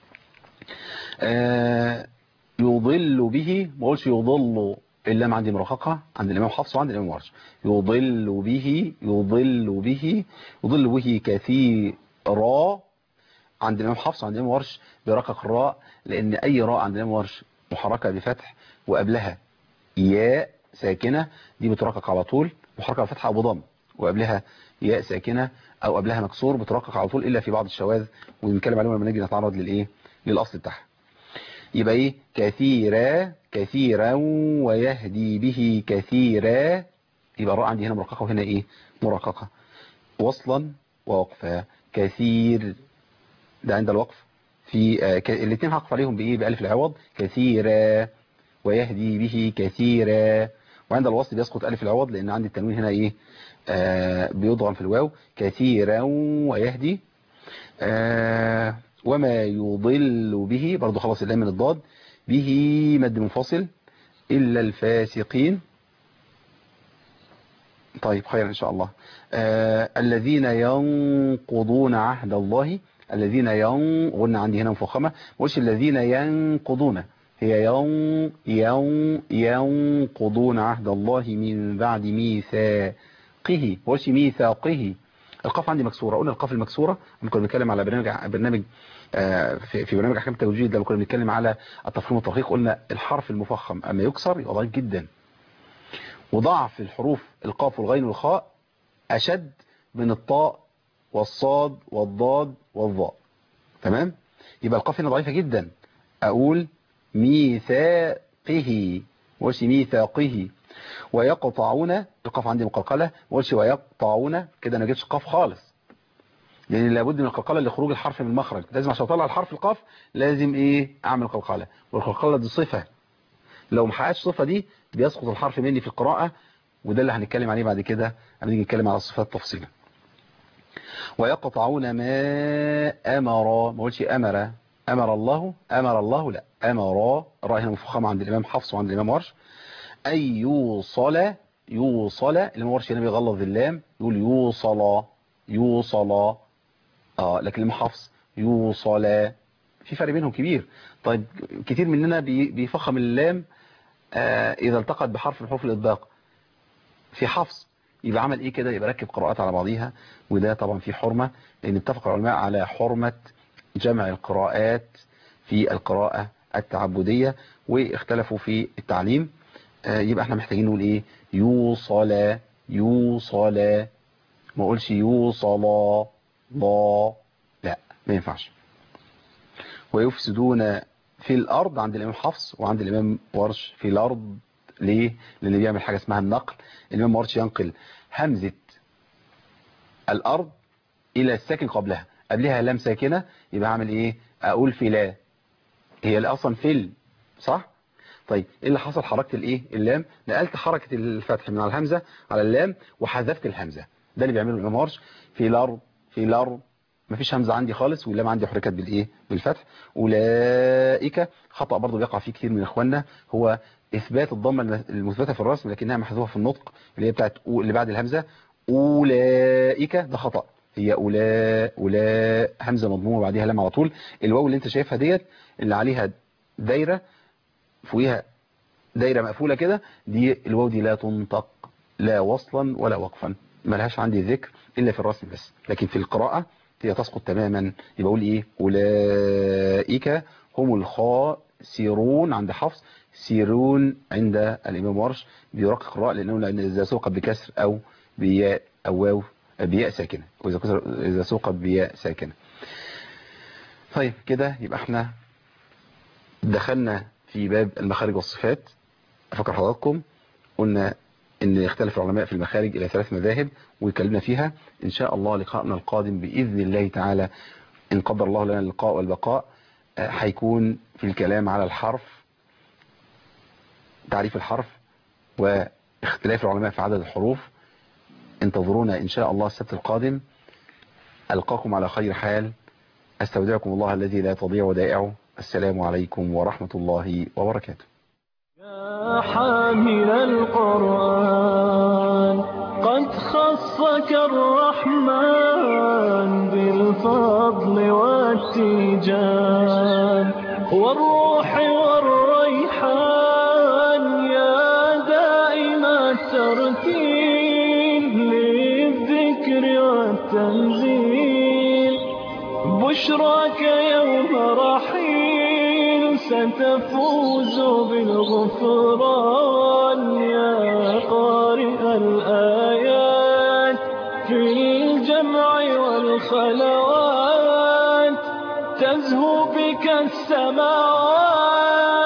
آه يضل به ما اقولش يضل اللام عندي مرققه عند الامام حفص وعند الامام ورش يضل به يضل به يضل به كثيرا عند الامام حفص وعند الامام ورش برقق الراء لان اي راء عند الامام ورش محركه بفتح وقبلها ياء ساكنة دي بترقق على طول محركة بفتحة أو بضم وقبلها ياء ساكنة أو قبلها مكسور بترقق على طول إلا في بعض الشواذ ونتكلم عليهم لما نيجي نتعرض للإيه للأصل بتاعها يبقى إيه كثيرا كثيرا ويهدي به كثيرا يبقى الراء عندي هنا مرققة وهنا إيه مرققة وصلا ووقفا كثير ده عند الوقف في آه الاثنين هقف عليهم بإيه بألف العوض كثيرا ويهدي به كثيرا وعند الوصل بيسقط ألف العوض لأن عندي التنوين هنا إيه آه بيضغم في الواو كثيرا ويهدي آه وما يضل به برضو خلاص اللام من الضاد به مد منفصل إلا الفاسقين طيب خير إن شاء الله آه الذين ينقضون عهد الله الذين ين قلنا عندي هنا مفخمة مش الذين ينقضون هي ين ين ينقضون عهد الله من بعد ميثاقه وش ميثاقه القاف عندي مكسورة قلنا القاف المكسورة لما كنا بنتكلم على برنامج برنامج في في برنامج احكام التوجيه لما كنا بنتكلم على التفخيم والترقيق قلنا الحرف المفخم اما يكسر يبقى ضعيف جدا وضعف الحروف القاف والغين والخاء اشد من الطاء والصاد والضاد والظاء تمام يبقى القاف هنا ضعيفة جدا اقول ميثاقه وش ميثاقه ويقطعون القاف عندي مقلقلة وش ويقطعون كده انا جبتش قاف خالص لان لابد من القلقلة لخروج الحرف من المخرج لازم عشان اطلع الحرف القاف لازم ايه اعمل قلقلة والقلقلة دي صفة لو ما حققتش الصفة دي بيسقط الحرف مني في القراءة وده اللي هنتكلم عليه بعد كده لما نيجي نتكلم على الصفات تفصيلا ويقطعون ما امر ما قلتش امر امر الله امر الله لا امر الراء هنا مفخمه عند الامام حفص وعند الامام ورش اي يوصل يوصل الامام ورش هنا بيغلظ اللام يقول يوصل يوصل اه لكن الامام حفص يوصل في فرق بينهم كبير طيب كتير مننا بيفخم اللام آه اذا التقت بحرف من حروف الاطباق في حفص يبقى عمل ايه كده يبقى ركب قراءات على بعضيها وده طبعا في حرمة لان اتفق العلماء على حرمة جمع القراءات في القراءة التعبدية واختلفوا في التعليم آه يبقى احنا محتاجين نقول ايه يوصل يوصل ما اقولش يوصل لا لا ما ينفعش ويفسدون في الارض عند الامام حفص وعند الامام ورش في الارض ليه لان بيعمل حاجة اسمها النقل الامام ورش ينقل همزة الارض الى الساكن قبلها قبلها لام ساكنة يبقى اعمل ايه اقول في لا هي اصلا فيل صح طيب ايه اللي حصل حركت الايه اللام نقلت حركة الفتح من على الهمزة على اللام وحذفت الهمزة ده اللي بيعمله الامام ورش في الارض في الارض مفيش همزة عندي خالص واللام عندي حركت بالايه بالفتح اولئك خطأ برضو بيقع فيه كتير من اخواننا هو اثبات الضمه المثبته في الرسم لكنها محذوفه في النطق اللي هي بتاعت اللي بعد الهمزه اولئك ده خطأ هي اولاء اولاء همزه مضمومه بعديها لام على طول الواو اللي انت شايفها ديت اللي عليها دايره فوقيها دايره مقفوله كده دي الواو دي لا تنطق لا وصلا ولا وقفا ملهاش عندي ذكر الا في الرسم بس لكن في القراءه هي تسقط تماما يبقى اقول ايه اولئك هم الخاسرون عند حفص سيرون عند الامام ورش بيرقق الراء لانه لان اذا سوق بكسر او بياء او واو بياء ساكنه واذا كسر اذا سوق بياء ساكنه طيب كده يبقى احنا دخلنا في باب المخارج والصفات افكر حضراتكم قلنا ان اختلف العلماء في المخارج الى ثلاث مذاهب واتكلمنا فيها ان شاء الله لقاءنا القادم باذن الله تعالى ان قدر الله لنا اللقاء والبقاء آه، هيكون في الكلام على الحرف تعريف الحرف واختلاف العلماء في عدد الحروف انتظرونا ان شاء الله السبت القادم القاكم على خير حال استودعكم الله الذي لا تضيع ودائعه السلام عليكم ورحمة الله وبركاته يا حامل القرآن قد خصك الرحمن بالفضل والتيجان والروح والريحان يا دائم الترتيل للذكر والتنزيل بشراك يوم رحيل ستفوز بالغفران يا قارئ الآيات في الجمع والخلوات تزهو بك السماوات